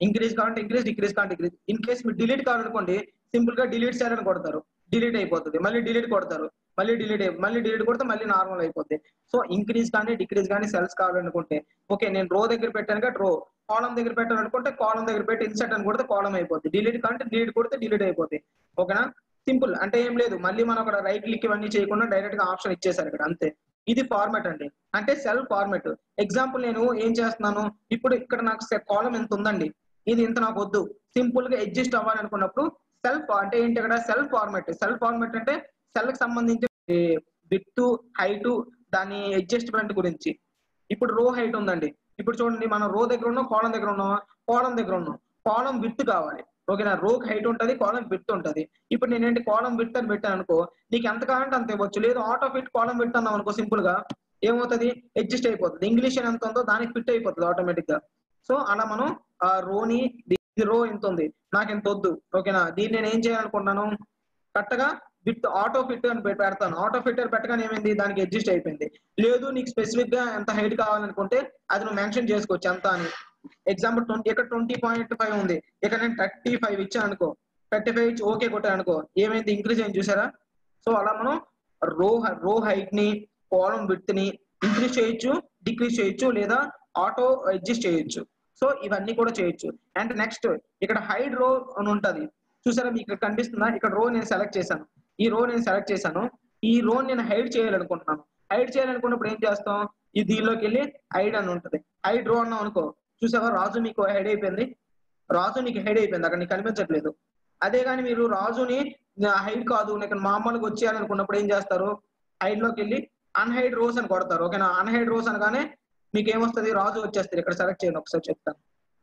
ఇంక్రీజ్ కావాలంటే ఇంక్రీజ్ డిక్రీజ్ కావాలంటే డిక్రీజ్ ఇన్ కేస్ మీరు డిలీట్ కావాలనుకోండి సింపుల్ గా డిలీట్ చేయాలని కొడతారు డిలీట్ అయిపోతుంది మళ్ళీ డిలీట్ కొడతారు మళ్ళీ డిలీట్ అయి మళ్ళీ డిలీట్ కొడితే మళ్ళీ నార్మల్ అయిపోద్ది సో ఇంక్రీజ్ కానీ డిక్రీజ్ కానీ సెల్స్ కావాలనుకుంటే ఓకే నేను రో దగ్గర పెట్టాను కాబట్టి రో కాలం దగ్గర పెట్టాలనుకుంటే కాలం దగ్గర పెట్టి ఇన్సర్ట్ అని కొడితే కాలం అయిపోద్ది డిలీట్ కావాలంటే డిలీట్ కొడితే డిలీట్ అయిపోద్ది ఓకేనా సింపుల్ అంటే ఏం లేదు మళ్ళీ మనం అక్కడ రైట్ క్లిక్ ఇవన్నీ చేయకుండా డైరెక్ట్ గా ఆప్షన్ ఇచ్చేసారు ఇక్కడ అంతే ఇది ఫార్మాట్ అండి అంటే సెల్ ఫార్మాట్ ఎగ్జాంపుల్ నేను ఏం చేస్తున్నాను ఇప్పుడు ఇక్కడ నాకు కాలం ఎంత ఉందండి ఇది ఇంత నాకు వద్దు సింపుల్ గా అడ్జస్ట్ అవ్వాలనుకున్నప్పుడు సెల్ఫ్ అంటే ఏంటి ఇక్కడ సెల్ ఫార్మాట్ సెల్ ఫార్మాట్ అంటే సెల్ కి సంబంధించి విత్ హైట్ దాని అడ్జస్ట్మెంట్ గురించి ఇప్పుడు రో హైట్ ఉందండి ఇప్పుడు చూడండి మనం రో దగ్గర ఉన్నాం కాలం దగ్గర ఉన్నాం కాలం దగ్గర ఉన్నాం కాలం విత్ కావాలి ఓకేనా రో హైట్ ఉంటది కాలం విత్ ఉంటది ఇప్పుడు నేనేంటి కాలం విత్ అని పెట్టాను అనుకో నీకు ఎంత కావాలంటే అంత ఇవ్వచ్చు లేదు ఆటో ఫిట్ కాలం విత్ అన్నాం అనుకో సింపుల్ గా ఏమవుతుంది అడ్జస్ట్ అయిపోతుంది ఇంగ్లీష్ అని ఎంత ఉందో దానికి ఫిట్ అయిపోతుంది ఆటోమేటిక్ గా సో అలా మనం ఆ రోని ఇది రో ఎంత ఉంది నాకు ఎంత వద్దు ఓకేనా దీన్ని నేను ఏం చేయాలనుకుంటున్నాను కరెక్ట్గా విత్ ఆటో ఫిట్ అని పె- పెడతాను ఆటో ఫిట్టర్ పెట్టగానే ఏమైంది దానికి అడ్జస్ట్ అయిపోయింది లేదు నీకు స్పెసిఫిక్ గా ఎంత హైట్ కావాలనుకుంటే అది నువ్వు మెన్షన్ చేసుకోవచ్చు ఎంత అని ఎగ్జాంపుల్ ట్వంటీ ఇక్కడ ట్వంటీ పాయింట్ ఫైవ్ ఉంది ఇక్కడ నేను థర్టీ ఫైవ్ ఇచ్చాను అనుకో థర్టీ ఫైవ్ ఇచ్చి ఓకే కొట్టాను అనుకో ఏమైంది ఇంక్రీజ్ అయింది చూసారా సో అలా మనం రో రో హైట్ ని కాలం విత్ ని ఇంక్రీజ్ చేయొచ్చు డిక్రీజ్ చేయొచ్చు లేదా ఆటో అడ్జస్ట్ చేయొచ్చు సో ఇవన్నీ కూడా చేయొచ్చు అండ్ నెక్స్ట్ ఇక్కడ హైడ్ రో అని ఉంటది చూసారా మీకు ఇక్కడ కనిపిస్తుందా ఇక్కడ రో నేను సెలెక్ట్ చేశాను ఈ రో నేను సెలెక్ట్ చేశాను ఈ రో నేను హైడ్ చేయాలనుకుంటున్నాను హైడ్ చేయాలనుకున్నప్పుడు ఏం చేస్తాం ఈ దీనిలోకి వెళ్ళి హైడ్ అని ఉంటది హైడ్ రో అన్నాం అనుకో చూసావా రాజు మీకు హైడ్ అయిపోయింది రాజు నీకు హైడ్ అయిపోయింది అక్కడ నీకు కనిపించట్లేదు అదే కానీ మీరు రాజుని హైడ్ కాదు నీకు మామూలుగా వచ్చేయాలనుకున్నప్పుడు ఏం చేస్తారు హైడ్ లోకి వెళ్ళి అన్హైడ్ రోస్ అని కొడతారు ఓకేనా అన్హైడ్ రోస్ అనగానే మీకు ఏమొస్తుంది రాజు వచ్చేస్తారు ఇక్కడ సెలెక్ట్ చేయండి ఒకసారి చెప్తాను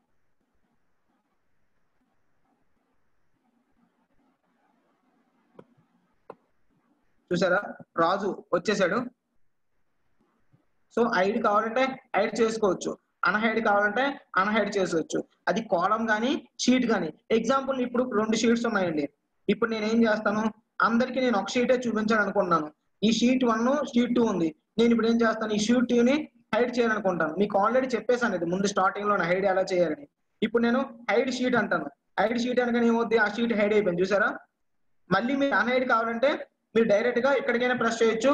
చూసారా రాజు వచ్చేసాడు సో ఐడి కావాలంటే ఐడి చేసుకోవచ్చు అన్హైడ్ కావాలంటే అన్హైడ్ చేసుకోవచ్చు అది కాలం కానీ షీట్ కానీ ఎగ్జాంపుల్ ఇప్పుడు రెండు షీట్స్ ఉన్నాయండి ఇప్పుడు నేను ఏం చేస్తాను అందరికీ నేను ఒక షీటే చూపించాలనుకుంటున్నాను ఈ షీట్ వన్ షీట్ టూ ఉంది నేను ఇప్పుడు ఏం చేస్తాను ఈ షీట్ ని హైడ్ చేయాలనుకుంటాను మీకు ఆల్రెడీ చెప్పేసాను ఇది ముందు స్టార్టింగ్ లో హైడ్ ఎలా చేయాలని ఇప్పుడు నేను హైడ్ షీట్ అంటాను హైడ్ షీట్ అనగానే ఏమవుద్ది ఆ షీట్ హైడ్ అయిపోయింది చూసారా మళ్ళీ మీరు అన్హైడ్ కావాలంటే మీరు డైరెక్ట్ గా ఎక్కడికైనా ప్రెస్ చేయొచ్చు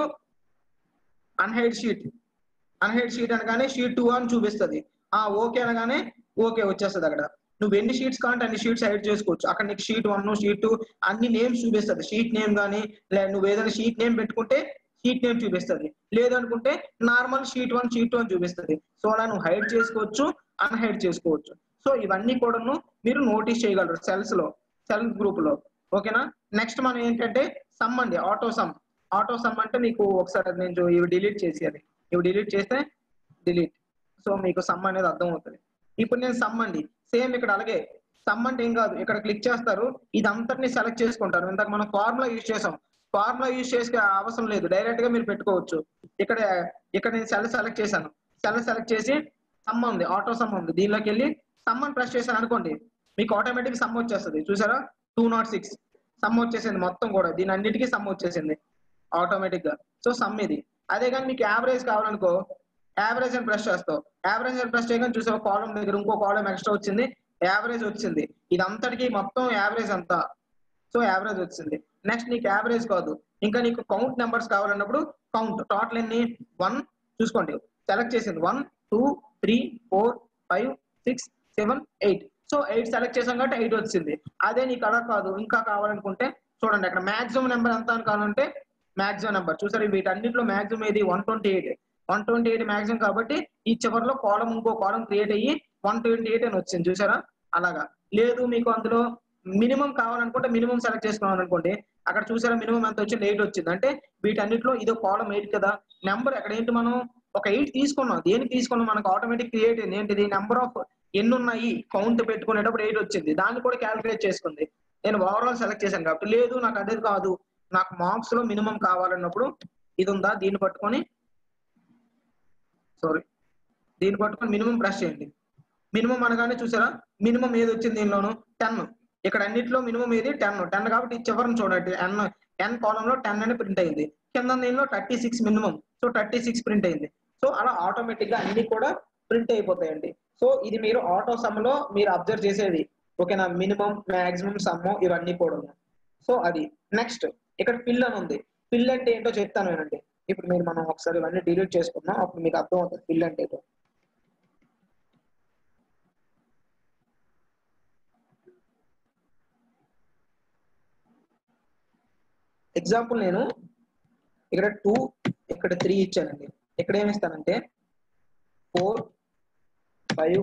అన్హైడ్ షీట్ అన్హైడ్ షీట్ అనగానే షీట్ టూ అని చూపిస్తుంది ఆ ఓకే అనగానే ఓకే వచ్చేస్తుంది అక్కడ నువ్వు ఎన్ని షీట్స్ కావాలంటే అన్ని షీట్స్ హైడ్ చేసుకోవచ్చు అక్కడ నీకు షీట్ వన్ షీట్ టూ అన్ని నేమ్స్ చూపిస్తుంది షీట్ నేమ్ కానీ లేదా నువ్వు ఏదైనా షీట్ నేమ్ పెట్టుకుంటే షీట్ నేమ్ చూపిస్తుంది లేదనుకుంటే normal sheet one sheet two అని చూపిస్తుంది సో అలా నువ్వు హైడ్ చేసుకోవచ్చు అన్హైడ్ చేసుకోవచ్చు సో ఇవన్నీ కూడాను మీరు నోటీస్ చేయగలరు సెల్స్ లో సెల్ గ్రూప్ లో ఓకేనా నెక్స్ట్ మనం ఏంటంటే సమ్ అండి ఆటో సమ్ ఆటో సమ్ అంటే మీకు ఒకసారి నేను చూ- ఇవి డిలీట్ చేసి అది ఇవి డిలీట్ చేస్తే డిలీట్ సో మీకు సమ్ అనేది అర్థం అవుతుంది ఇప్పుడు నేను సమ్ అండి సేమ్ ఇక్కడ అలాగే సమ్ అంటే ఏం కాదు ఇక్కడ క్లిక్ చేస్తారు ఇది అంతటిని సెలెక్ట్ చేసుకుంటారు ఇంతకు మనం ఫార్ములా యూజ్ చేసాం ఫార్ములా యూజ్ చేసే అవసరం లేదు డైరెక్ట్ గా మీరు పెట్టుకోవచ్చు ఇక్కడ ఇక్కడ నేను సెల్ సెలెక్ట్ చేశాను సెల్ సెలెక్ట్ చేసి సమ్ ఉంది ఆటో సమ్ ఉంది దీనిలోకి వెళ్ళి సమ్ అని ప్రెస్ చేశాను అనుకోండి మీకు ఆటోమేటిక్ సమ్ వచ్చేస్తుంది చూసారా టూ నాట్ సిక్స్ సమ్ వచ్చేసింది మొత్తం కూడా దీని అన్నిటికీ సమ్ వచ్చేసింది ఆటోమేటిక్ గా సో సమ్ ఇది అదే కానీ మీకు యావరేజ్ కావాలనుకో యావరేజ్ అని ప్రెస్ చేస్తావు యావరేజ్ అని ప్రెస్ చేయగానే చూసావు కాలం దగ్గర ఇంకో కాలం ఎక్స్ట్రా వచ్చింది యావరేజ్ వచ్చింది ఇదంతటికి మొత్తం యావరేజ్ అంతా సో యావరేజ్ వచ్చింది నెక్స్ట్ నీకు యావరేజ్ కాదు ఇంకా నీకు కౌంట్ నెంబర్స్ కావాలన్నప్పుడు కౌంట్ టోటల్ ఎన్ని వన్ చూసుకోండి సెలెక్ట్ చేసింది one two three four five six seven eight so eight select చేసాం కాబట్టి ఎయిట్ వచ్చింది అదే నీకు అలా కాదు ఇంకా కావాలనుకుంటే చూడండి అక్కడ మాక్సిమం నెంబర్ ఎంత అని కావాలంటే మాక్సిమం నెంబర్ చూసారు వీటన్నిటిలో మాక్సిమం ఏది one twenty eight one twenty eight maximum కాబట్టి ఈ చివరిలో కాలం ఇంకో కాలం క్రియేట్ అయ్యి వన్ ట్వంటీ ఎయిట్ అని వచ్చింది చూసారా అలాగా లేదు మీకు అందులో మినిమం కావాలనుకుంటే మినిమం సెలెక్ట్ చేసుకున్నాం అనుకోండి అక్కడ చూసారా మినిమం ఎంత వచ్చింది ఎయిట్ వచ్చింది అంటే వీటన్నిటిలో ఇదో కాలం ఎయిట్ కదా నెంబర్ అక్కడ ఏంటి మనం ఒక ఎయిట్ తీసుకున్నాం దేనికి తీసుకున్నాం మనకు ఆటోమేటిక్ క్రియేట్ అయింది ఏంటిది నెంబర్ ఆఫ్ ఎన్ని ఉన్నాయి కౌంట్ పెట్టుకునేటప్పుడు ఎయిట్ వచ్చింది దాన్ని కూడా క్యాలిక్యులేట్ చేసుకుంది నేను ఓవరాల్ సెలెక్ట్ చేశాను కాబట్టి లేదు నాకు అదే కాదు నాకు మార్క్స్ లో మినిమం కావాలన్నప్పుడు ఇది ఉందా దీన్ని పట్టుకొని సారీ దీన్ని పట్టుకొని మినిమం ప్రెస్ చేయండి మినిమం అనగానే చూసారా మినిమం ఏది వచ్చింది దీనిలోను టెన్ ఇక్కడ అన్నిట్లో మినిమం ఏది టెన్ టెన్ కాబట్టి ఈ చివరిని చూడండి ఎన్ ఎన్ కాలం లో టెన్ అని ప్రింట్ అయింది కింద దీనిలో thirty six minimum so thirty six print అయింది సో అలా ఆటోమేటిక్ గా అన్ని కూడా ప్రింట్ అయిపోతాయండి సో ఇది మీరు ఆటో సమ్ లో మీరు అబ్జర్వ్ చేసేది ఓకేనా మినిమం మాక్సిమం సమ్ ఇవన్నీ కూడా ఉన్నాయి సో అది నెక్స్ట్ ఇక్కడ ఫిల్ అని ఉంది ఫిల్ అంటే ఏంటో చెప్తాను వినండి ఇప్పుడు మీరు మనం ఒకసారి ఇవన్నీ డిలీట్ చేసుకుందాం అప్పుడు మీకు అర్థం అవుతుంది ఫిల్ అంటే ఏంటో ఎగ్జాంపుల్ నేను ఇక్కడ టూ ఇక్కడ త్రీ ఇచ్చానండి ఇక్కడ ఏమి ఇస్తానంటే ఫోర్ ఫైవ్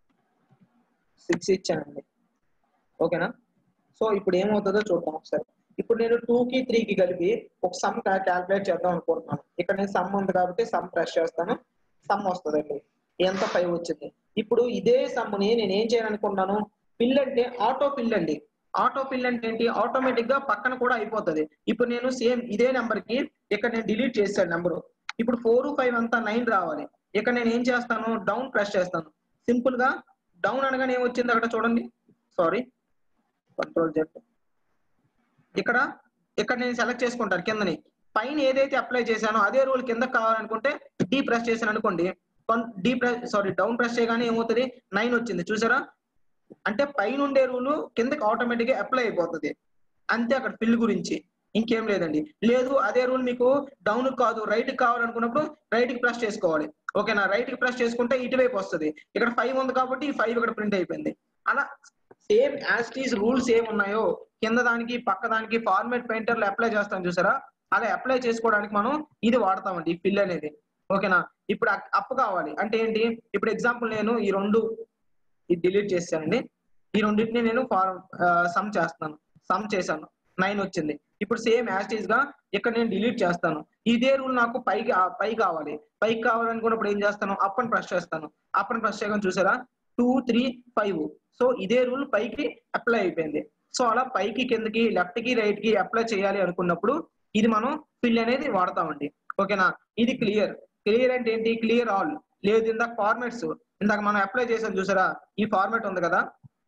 సిక్స్ ఇచ్చానండి ఓకేనా సో ఇప్పుడు ఏమవుతుందో చూద్దాం ఒకసారి ఇప్పుడు నేను టూ కి త్రీ కి కలిపి ఒక సమ్ క్యాల్కులేట్ చేద్దాం అనుకుంటున్నాను ఇక్కడ నేను సమ్ ఉంది కాబట్టి సమ్ ప్రెస్ చేస్తాను సమ్ వస్తుందండి ఎంత ఫైవ్ వచ్చింది ఇప్పుడు ఇదే సమ్ని నేను ఏం చేయాలనుకుంటున్నాను ఫిల్ అంటే ఆటో ఫిల్ అండి ఆటో ఫిల్ అంటే ఏంటి ఆటోమేటిక్ గా పక్కన కూడా అయిపోతుంది ఇప్పుడు నేను సేమ్ ఇదే నెంబర్ కి ఇక్కడ నేను డిలీట్ చేశాను నెంబర్ ఇప్పుడు ఫోర్ ఫైవ్ అంతా నైన్ రావాలి ఇక్కడ నేను ఏం చేస్తాను డౌన్ ప్రెస్ చేస్తాను సింపుల్ గా డౌన్ అనగానే ఏమొచ్చింది అక్కడ చూడండి సారీ కంట్రోల్ జెడ్ ఇక్కడ ఇక్కడ నేను సెలెక్ట్ చేసుకుంటాను కిందని పైన ఏదైతే అప్లై చేశానో అదే రూల్ కింద కావాలనుకుంటే డీ ప్రెస్ చేశాను అనుకోండి D press sorry down press చేయగానే ఏమవుతుంది నైన్ వచ్చింది చూసారా అంటే పైన ఉండే రూల్ కిందకి ఆటోమేటిక్ గా అప్లై అయిపోతుంది అంతే అక్కడ ఫిల్ గురించి ఇంకేం లేదండి లేదు అదే రూల్ మీకు డౌన్ కాదు రైట్ కావాలనుకున్నప్పుడు రైట్ కి ప్రెస్ చేసుకోవాలి ఓకేనా రైట్ కి ప్రెస్ చేసుకుంటే ఇటువైపు వస్తుంది ఇక్కడ ఫైవ్ ఉంది కాబట్టి ఈ ఫైవ్ ఇక్కడ ప్రింట్ అయిపోయింది అలా సేమ్ యాస్టీస్ రూల్స్ ఏమి ఉన్నాయో కింద దానికి పక్క దానికి ఫార్మేట్ పెయింటర్లు అప్లై చేస్తాం చూసారా అలా అప్లై చేసుకోవడానికి మనం ఇది వాడతామండి ఈ ఫిల్ అనేది ఓకేనా ఇప్పుడు అప్ కావాలి అంటే ఏంటి ఇప్పుడు ఎగ్జాంపుల్ నేను ఈ రెండు ఇది డిలీట్ చేశానండి ఈ రెండింటిని నేను ఫార్మ్ సమ్ చేస్తాను సమ్ చేశాను నైన్ వచ్చింది ఇప్పుడు సేమ్ యాస్టీస్ గా ఇక్కడ నేను డిలీట్ చేస్తాను ఇదే రూల్ నాకు పైకి పై కావాలి పైకి కావాలనుకున్నప్పుడు ఏం చేస్తాను అప్ అని ప్రెస్ చేస్తాను అప్ అని ప్రెస్ చేయగానే చూసారా టూ త్రీ ఫైవ్ సో ఇదే రూల్ పైకి అప్లై అయిపోయింది సో అలా పైకి కిందకి లెఫ్ట్ కి రైట్ కి అప్లై చేయాలి అనుకున్నప్పుడు ఇది మనం ఫిల్ అనేది వాడతామండి ఓకేనా ఇది క్లియర్ క్లియర్ అంటే ఏంటి క్లియర్ ఆల్ లేదు ఇందాక ఫార్మాట్స్ ఇందాక మనం అప్లై చేసాం చూసారా ఈ ఫార్మాట్ ఉంది కదా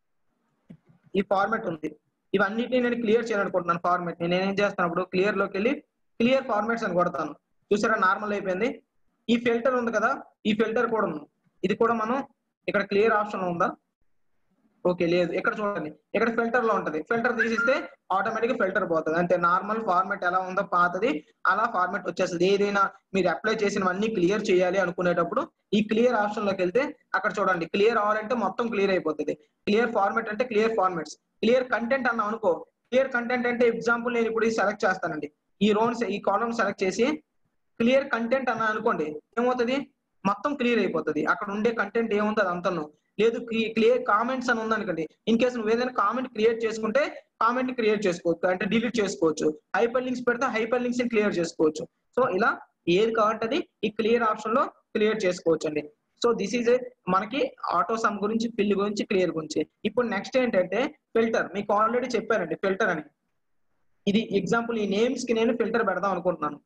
ఈ ఫార్మాట్ ఉంది ఇవన్నిటిని నేను క్లియర్ చేయాలనుకుంటున్నాను ఫార్మాట్ నేను ఏం చేస్తాను అప్పుడు క్లియర్ లోకి వెళ్ళి క్లియర్ ఫార్మాట్స్ అని కొడతాను చూసారా నార్మల్ అయిపోయింది ఈ ఫిల్టర్ ఉంది కదా ఈ ఫిల్టర్ కూడా ఉంది ఇది కూడా మనం ఇక్కడ క్లియర్ ఆప్షన్ ఉందా ఓకే లేదు ఇక్కడ చూడండి ఇక్కడ ఫిల్టర్ లో ఉంటది ఫిల్టర్ తీసిస్తే ఆటోమేటిక్ ఫిల్టర్ పోతుంది అంటే నార్మల్ ఫార్మాట్ ఎలా ఉందో పాతది అలా ఫార్మాట్ వచ్చేస్తుంది ఏదైనా మీరు అప్లై చేసినవన్నీ క్లియర్ చేయాలి అనుకునేటప్పుడు ఈ క్లియర్ ఆప్షన్ లోకి వెళ్తే అక్కడ చూడండి క్లియర్ అవ్వాలంటే మొత్తం క్లియర్ అయిపోతుంది క్లియర్ ఫార్మాట్ అంటే క్లియర్ ఫార్మాట్స్ క్లియర్ కంటెంట్ అన్నాం అనుకో క్లియర్ కంటెంట్ అంటే ఎగ్జాంపుల్ నేను ఇప్పుడు సెలెక్ట్ చేస్తానండి ఈ రోన్స్ ఈ కాలమ్ సెలెక్ట్ చేసి క్లియర్ కంటెంట్ అన్నా అనుకోండి ఏమవుతుంది మొత్తం క్లియర్ అయిపోతుంది అక్కడ ఉండే కంటెంట్ ఏముంది అది అంతను లేదు క్లియర్ కామెంట్స్ అని ఉందనుకోండి ఇన్ కేసు నువ్వు ఏదైనా కామెంట్ క్రియేట్ చేసుకుంటే కామెంట్ క్రియేట్ చేసుకోవచ్చు అంటే డిలీట్ చేసుకోవచ్చు హైపర్ లింక్స్ పెడితే హైపర్ లింక్స్ క్లియర్ చేసుకోవచ్చు సో ఇలా ఏది కావాలంటే ఈ క్లియర్ ఆప్షన్ లో క్లియర్ చేసుకోవచ్చు అండి సో దిస్ ఈజ్ మనకి ఆటో సమ్ గురించి ఫిల్ గురించి క్లియర్ గురించి ఇప్పుడు నెక్స్ట్ ఏంటంటే ఫిల్టర్ మీకు ఆల్రెడీ చెప్పానండి ఫిల్టర్ అని ఇది ఎగ్జాంపుల్ ఈ నేమ్స్ కి నేను ఫిల్టర్ పెడదాం అనుకుంటున్నాను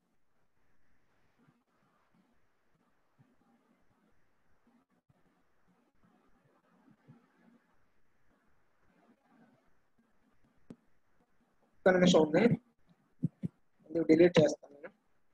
ఒక్క నిమిషం ఉంది ఇది డిలీట్ చేస్తాను నేను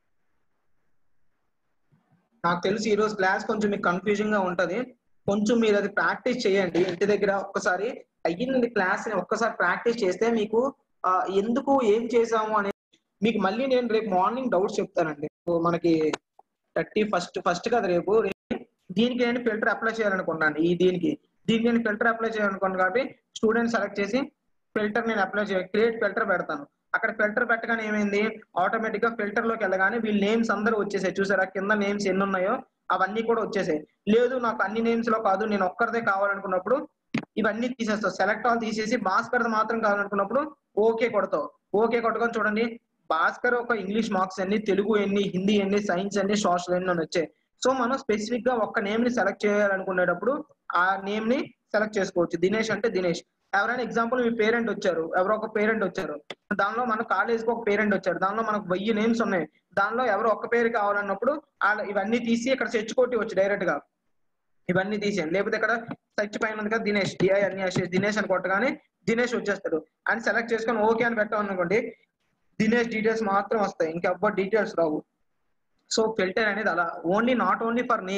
నాకు తెలిసి ఈరోజు క్లాస్ కొంచెం మీకు కన్ఫ్యూజింగ్ గా ఉంటది కొంచెం మీరు అది ప్రాక్టీస్ చేయండి ఇంటి దగ్గర ఒక్కసారి అయ్యింది క్లాస్ ని ఒక్కసారి ప్రాక్టీస్ చేస్తే మీకు ఆ, ఎందుకు ఏం చేసాము అనేది మీకు మళ్ళీ నేను రేపు మార్నింగ్ డౌట్స్ చెప్తానండి సో మనకి థర్టీ ఫస్ట్ ఫస్ట్ కదా రేపు రేపు దీనికి నేను ఫిల్టర్ అప్లై చేయాలనుకున్నాను ఈ దీనికి దీనికి నేను ఫిల్టర్ అప్లై చేయాలనుకున్నాను కాబట్టి స్టూడెంట్ సెలెక్ట్ చేసి ఫిల్టర్ నేను అప్లై చేయాలి క్రియేట్ ఫిల్టర్ పెడతాను అక్కడ ఫిల్టర్ పెట్టగానే ఏమైంది ఆటోమేటిక్ గా ఫిల్టర్ లోకి వెళ్ళగానే వీళ్ళ నేమ్స్ అందరూ వచ్చేసాయి చూసారా కింద నేమ్స్ ఎన్ని ఉన్నాయో అవన్నీ కూడా వచ్చేసాయి లేదు నాకు అన్ని నేమ్స్ లో కాదు నేను ఒక్కరిదే కావాలనుకున్నప్పుడు ఇవన్నీ తీసేస్తావు సెలెక్ట్ ఆల్ తీసేసి భాస్కర్ మాత్రం కావాలనుకున్నప్పుడు ఓకే కొడతావు ఓకే కొట్టుకొని చూడండి భాస్కర్ ఒక ఇంగ్లీష్ మార్క్స్ అన్ని తెలుగు ఎన్ని హిందీ ఎన్ని సైన్స్ ఎన్ని సోషల్ ఎన్ని అని వచ్చాయి సో మనం స్పెసిఫిక్ గా ఒక్క నేమ్ ని సెలెక్ట్ చేయాలనుకునేటప్పుడు ఆ నేమ్ ని సెలెక్ట్ చేసుకోవచ్చు దినేష్ అంటే దినేష్ ఎవరైనా ఎగ్జాంపుల్ మీ పేరెంట్ వచ్చారు ఎవరో ఒక పేరెంట్ వచ్చారు దానిలో మన కాలేజ్ కి ఒక పేరెంట్ వచ్చారు దానిలో మనకు వెయ్యి నేమ్స్ ఉన్నాయి దానిలో ఎవరో ఒక్క పేరు కావాలన్నప్పుడు ఆ- ఇవన్నీ తీసి ఇక్కడ సెర్చ్ కొట్టి వచ్చు డైరెక్ట్ గా ఇవన్నీ తీసేయండి లేకపోతే ఇక్కడ సెర్చ్ పైన ఉంది కదా దినేష్ డిఐ అన్ని వచ్చేసి దినేష్ అని కొట్టగానే దినేష్ వచ్చేస్తాడు అని సెలెక్ట్ చేసుకొని ఓకే అని పెట్టామనుకోండి దినేష్ డీటెయిల్స్ మాత్రం వస్తాయి ఇంకెవ్వరు డీటెయిల్స్ రావు సో ఫిల్టర్ అనేది అలా only not only for name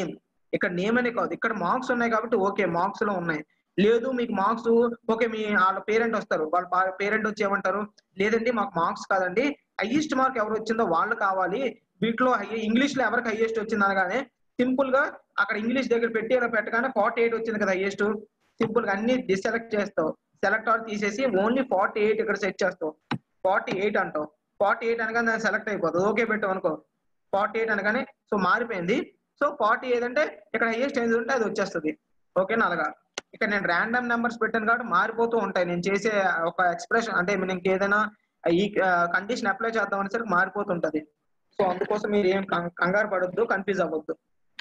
ఇక్కడ నేమ్ అనే కాదు ఇక్కడ మార్క్స్ ఉన్నాయి కాబట్టి ఓకే మార్క్స్ లో ఉన్నాయి లేదు మీకు మార్క్స్ ఓకే మీ వాళ్ళ పేరెంట్ వస్తారు వాళ్ళ పేరెంట్ వచ్చి ఏమంటారు లేదండి మాకు మార్క్స్ కాదండి హైయెస్ట్ మార్క్ ఎవరు వచ్చిందో వాళ్ళు కావాలి వీటిలో ఇంగ్లీష్ లో ఎవరికి హైయెస్ట్ వచ్చింది అనగానే సింపుల్ గా అక్కడ ఇంగ్లీష్ దగ్గర పెట్టి అలా పెట్టగానే ఫార్టీ ఎయిట్ వచ్చింది కదా హైయెస్ట్ సింపుల్ గా అన్ని డిసెలెక్ట్ చేస్తావు సెలెక్ట్ ఆల్ తీసేసి ఓన్లీ ఫార్టీ ఎయిట్ ఇక్కడ సెట్ చేస్తావు ఫార్టీ ఎయిట్ అంటావు ఫార్టీ ఎయిట్ అనగానే దాన్ని సెలెక్ట్ అయిపోతుంది ఓకే పెట్టావు అనుకో ఫార్టీ ఎయిట్ అనగానే సో మారిపోయింది సో ఫార్టీ ఎయిట్ అంటే ఇక్కడ హైయెస్ట్ ఏది ఉంటే అది వచ్చేస్తుంది ఓకేనా అలాగా ఇక్కడ నేను ర్యాండమ్ నెంబర్స్ పెట్టాను కాబట్టి మారిపోతూ ఉంటాయి నేను చేసే ఒక ఎక్స్ప్రెషన్ అంటే నేను ఏదైనా ఈ కండిషన్ అప్లై చేద్దాం అనేసరికి మారిపోతుంటది సో అందుకోసం మీరు ఏం కం- కంగారు పడొద్దు కన్ఫ్యూజ్ అవ్వద్దు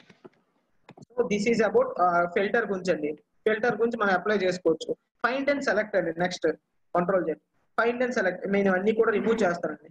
so this is about filter గురించి అండి ఫిల్టర్ గురించి మనం అప్లై చేసుకోవచ్చు ఫైండ్ అండ్ సెలెక్ట్ అండి నెక్స్ట్ కంట్రోల్ చేయండి ఫైండ్ అండ్ సెలెక్ట్ నేను అన్ని కూడా రిమూవ్ చేస్తానండి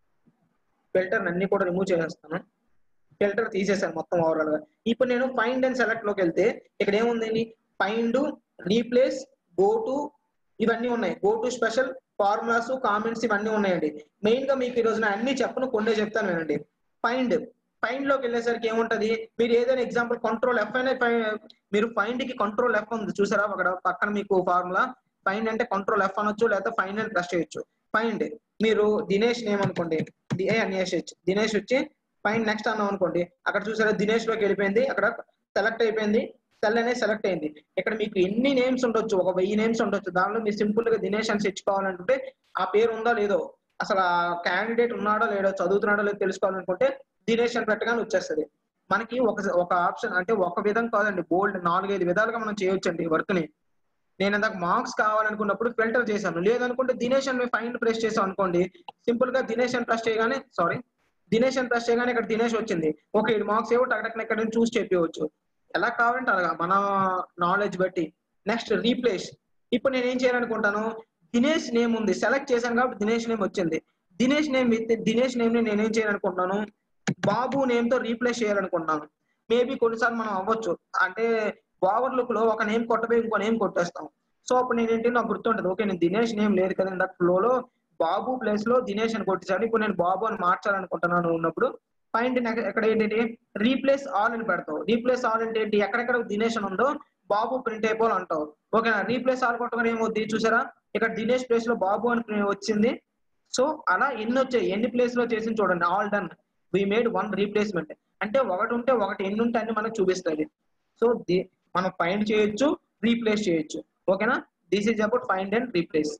ఫిల్టర్ అన్ని కూడా రిమూవ్ చేసేస్తాను ఫిల్టర్ తీసేసాను మొత్తం ఓవరాల్ గా ఇప్పుడు నేను ఫైండ్ అండ్ సెలెక్ట్ లోకి వెళ్తే ఇక్కడ ఏముందండి ఫైండ్ రీప్లేస్ గో టు ఇవన్నీ ఉన్నాయి go to special formulas comments ఇవన్నీ ఉన్నాయండి మెయిన్ గా మీకు ఈ రోజున అన్ని చెప్పను కొన్నే చెప్తాను వినండి ఫైండ్ ఫైండ్ లోకి వెళ్ళేసరికి ఏముంటది మీరు ఏదైనా ఎగ్జాంపుల్ కంట్రోల్ ఎఫ్ అనే ఫై- మీరు ఫైండ్ కి కంట్రోల్ ఎఫ్ ఉంది చూసారా అక్కడ పక్కన మీకు ఫార్ములా ఫైండ్ అంటే కంట్రోల్ ఎఫ్ అనొచ్చు లేకపోతే ఫైండ్ అని ప్రెస్ చేయొచ్చు ఫైండ్ మీరు దినేష్ నేమ్ అనుకోండి డిఏ అన్యేష్ దినేష్ వచ్చి ఫైండ్ నెక్స్ట్ అన్నాం అనుకోండి అక్కడ చూసారా దినేష్ లోకి వెళ్ళిపోయింది అక్కడ సెలెక్ట్ అయిపోయింది సెల్ అనేది సెలెక్ట్ అయింది ఇక్కడ మీకు ఎన్ని నేమ్స్ ఉండొచ్చు ఒక వెయ్యి నేమ్స్ ఉండొచ్చు దానిలో మీరు సింపుల్ గా దినేష్ అని తెచ్చుకోవాలనుకుంటే ఆ పేరు ఉందో లేదో అసలు ఆ క్యాండిడేట్ ఉన్నాడో లేడో చదువుతున్నాడో లేదో తెలుసుకోవాలనుకుంటే దినేష్ అని పెట్టగానే వచ్చేస్తుంది మనకి ఒక ఒక ఆప్షన్ అంటే ఒక విధం కాదండి బోల్డ్ నాలుగైదు విధాలుగా మనం చేయొచ్చండి ఈ వర్క్ ని నేను ఇందాక మార్క్స్ కావాలనుకున్నప్పుడు ఫిల్టర్ చేశాను లేదనుకుంటే దినేష్ అని ఫైండ్ ప్రెస్ చేసాం అనుకోండి సింపుల్ గా దినేష్ అని ప్రెస్ చేయగానే సారీ దినేష్ అని ప్రెస్ చేయగానే ఇక్కడ దినేష్ వచ్చింది ఓకే ఇది మార్క్స్ ఏవో టక్ ఇక్కడ నుంచి చూసి చెప్పవచ్చు ఎలా కావాలంటే అలాగా మన నాలెడ్జ్ బట్టి నెక్స్ట్ రీప్లేస్ ఇప్పుడు నేను ఏం చేయాలనుకుంటాను దినేష్ నేమ్ ఉంది సెలెక్ట్ చేశాను కాబట్టి దినేష్ నేమ్ వచ్చింది Dinesh name with Dinesh name ని నేనేం చేయాలనుకుంటున్నాను బాబు నేమ్ తో రీప్లేస్ చేయాలనుకుంటున్నాను మేబీ కొన్నిసార్లు మనం అవ్వచ్చు అంటే ఓవర్ లుక్ లో ఒక నేమ్ కొట్టబోయి ఇంకో నేమ్ కొట్టేస్తాం సో అప్పుడు నేను ఏంటి నాకు గుర్తుంటది ఓకే నేను దినేష్ నేమ్ లేదు కదా ఇందాక ఫ్లో లో బాబు ప్లేస్ లో దినేష్ అని కొట్టేసాను ఇప్పుడు నేను బాబు అని మార్చాలనుకుంటున్నాను ఉన్నప్పుడు ఫైండ్ ఎక్కడ ఏంటి రీప్లేస్ ఆల్ అని పెడతావు రీప్లేస్ ఆల్ అంటే ఏంటి ఎక్కడెక్కడ దినేష్ అని ఉందో బాబు ప్రింట్ అయిపోవాలి అంటావు ఓకేనా రీప్లేస్ ఆల్ కొట్టగానే ఏమవుద్ది చూసారా ఇక్కడ దినేష్ ప్లేస్ లో బాబు అని వచ్చింది సో అలా ఎన్ని వచ్చాయి ఎన్ని ప్లేస్ లో చేసింది చూడండి all done we made one replacement అంటే ఒకటి ఉంటే ఒకటి ఎన్ని ఉంటే అన్ని మనకు చూపిస్తుంది సో మనం ఫైండ్ చేయొచ్చు రీప్లేస్ చేయొచ్చు ఓకేనా this is about find and replace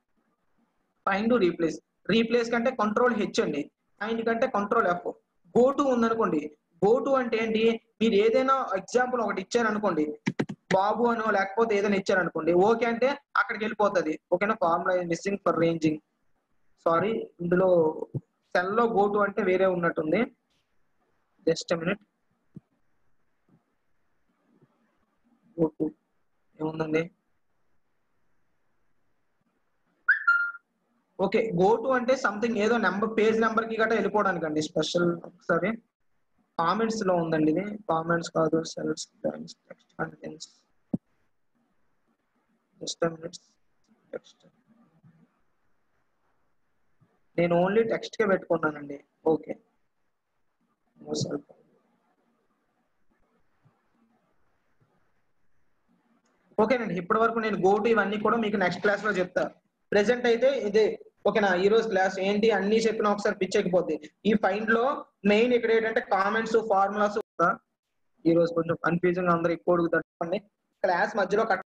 find replace replace కంటే కంట్రోల్ హెచ్ అండి ఫైండ్ కంటే కంట్రోల్ ఎఫ్ గో టు ఉందనుకోండి గో టు అంటే ఏంటి మీరు ఏదైనా ఎగ్జాంపుల్ ఒకటి ఇచ్చారనుకోండి బాబు అనో లేకపోతే ఏదైనా ఇచ్చారనుకోండి ఓకే అంటే అక్కడికి వెళ్ళిపోతుంది ఓకేనా formula missing for ranging sorry ఇందులో సెల్ లో గో టు అంటే వేరే ఉన్నట్టుంది జస్ట్ మినిట్ గో టు ఏముందండి ఓకే గో టు అంటే సంథింగ్ ఏదో నెంబర్ పేజ్ నెంబర్ కి గట్రా వెళ్ళిపోవడానికి అండి స్పెషల్ ఒకసారి కామెంట్స్ లో ఉందండి ఇది కామెంట్స్ కాదు cells text contents just minutes text నేను ఓన్లీ టెక్స్ట్ కే పెట్టుకున్నానండి ఓకే ఓకేనండి ఇప్పటి వరకు నేను గో టు ఇవన్నీ కూడా మీకు నెక్స్ట్ క్లాస్ లో చెప్తా ప్రెసెంట్ అయితే ఇదే ఓకేనా ఈ రోజు క్లాస్ ఏంటి అన్ని చెప్పిన ఒకసారి పిచ్చెక్కిపోద్ది ఈ ఫైండ్ లో మెయిన్ ఇక్కడ ఏంటంటే కామెంట్స్ ఫార్ములాస్ ఈ రోజు కొంచెం కన్ఫ్యూజన్ అందరూ ఎక్కువ అడుగుతారు క్లాస్ మధ్యలో కట్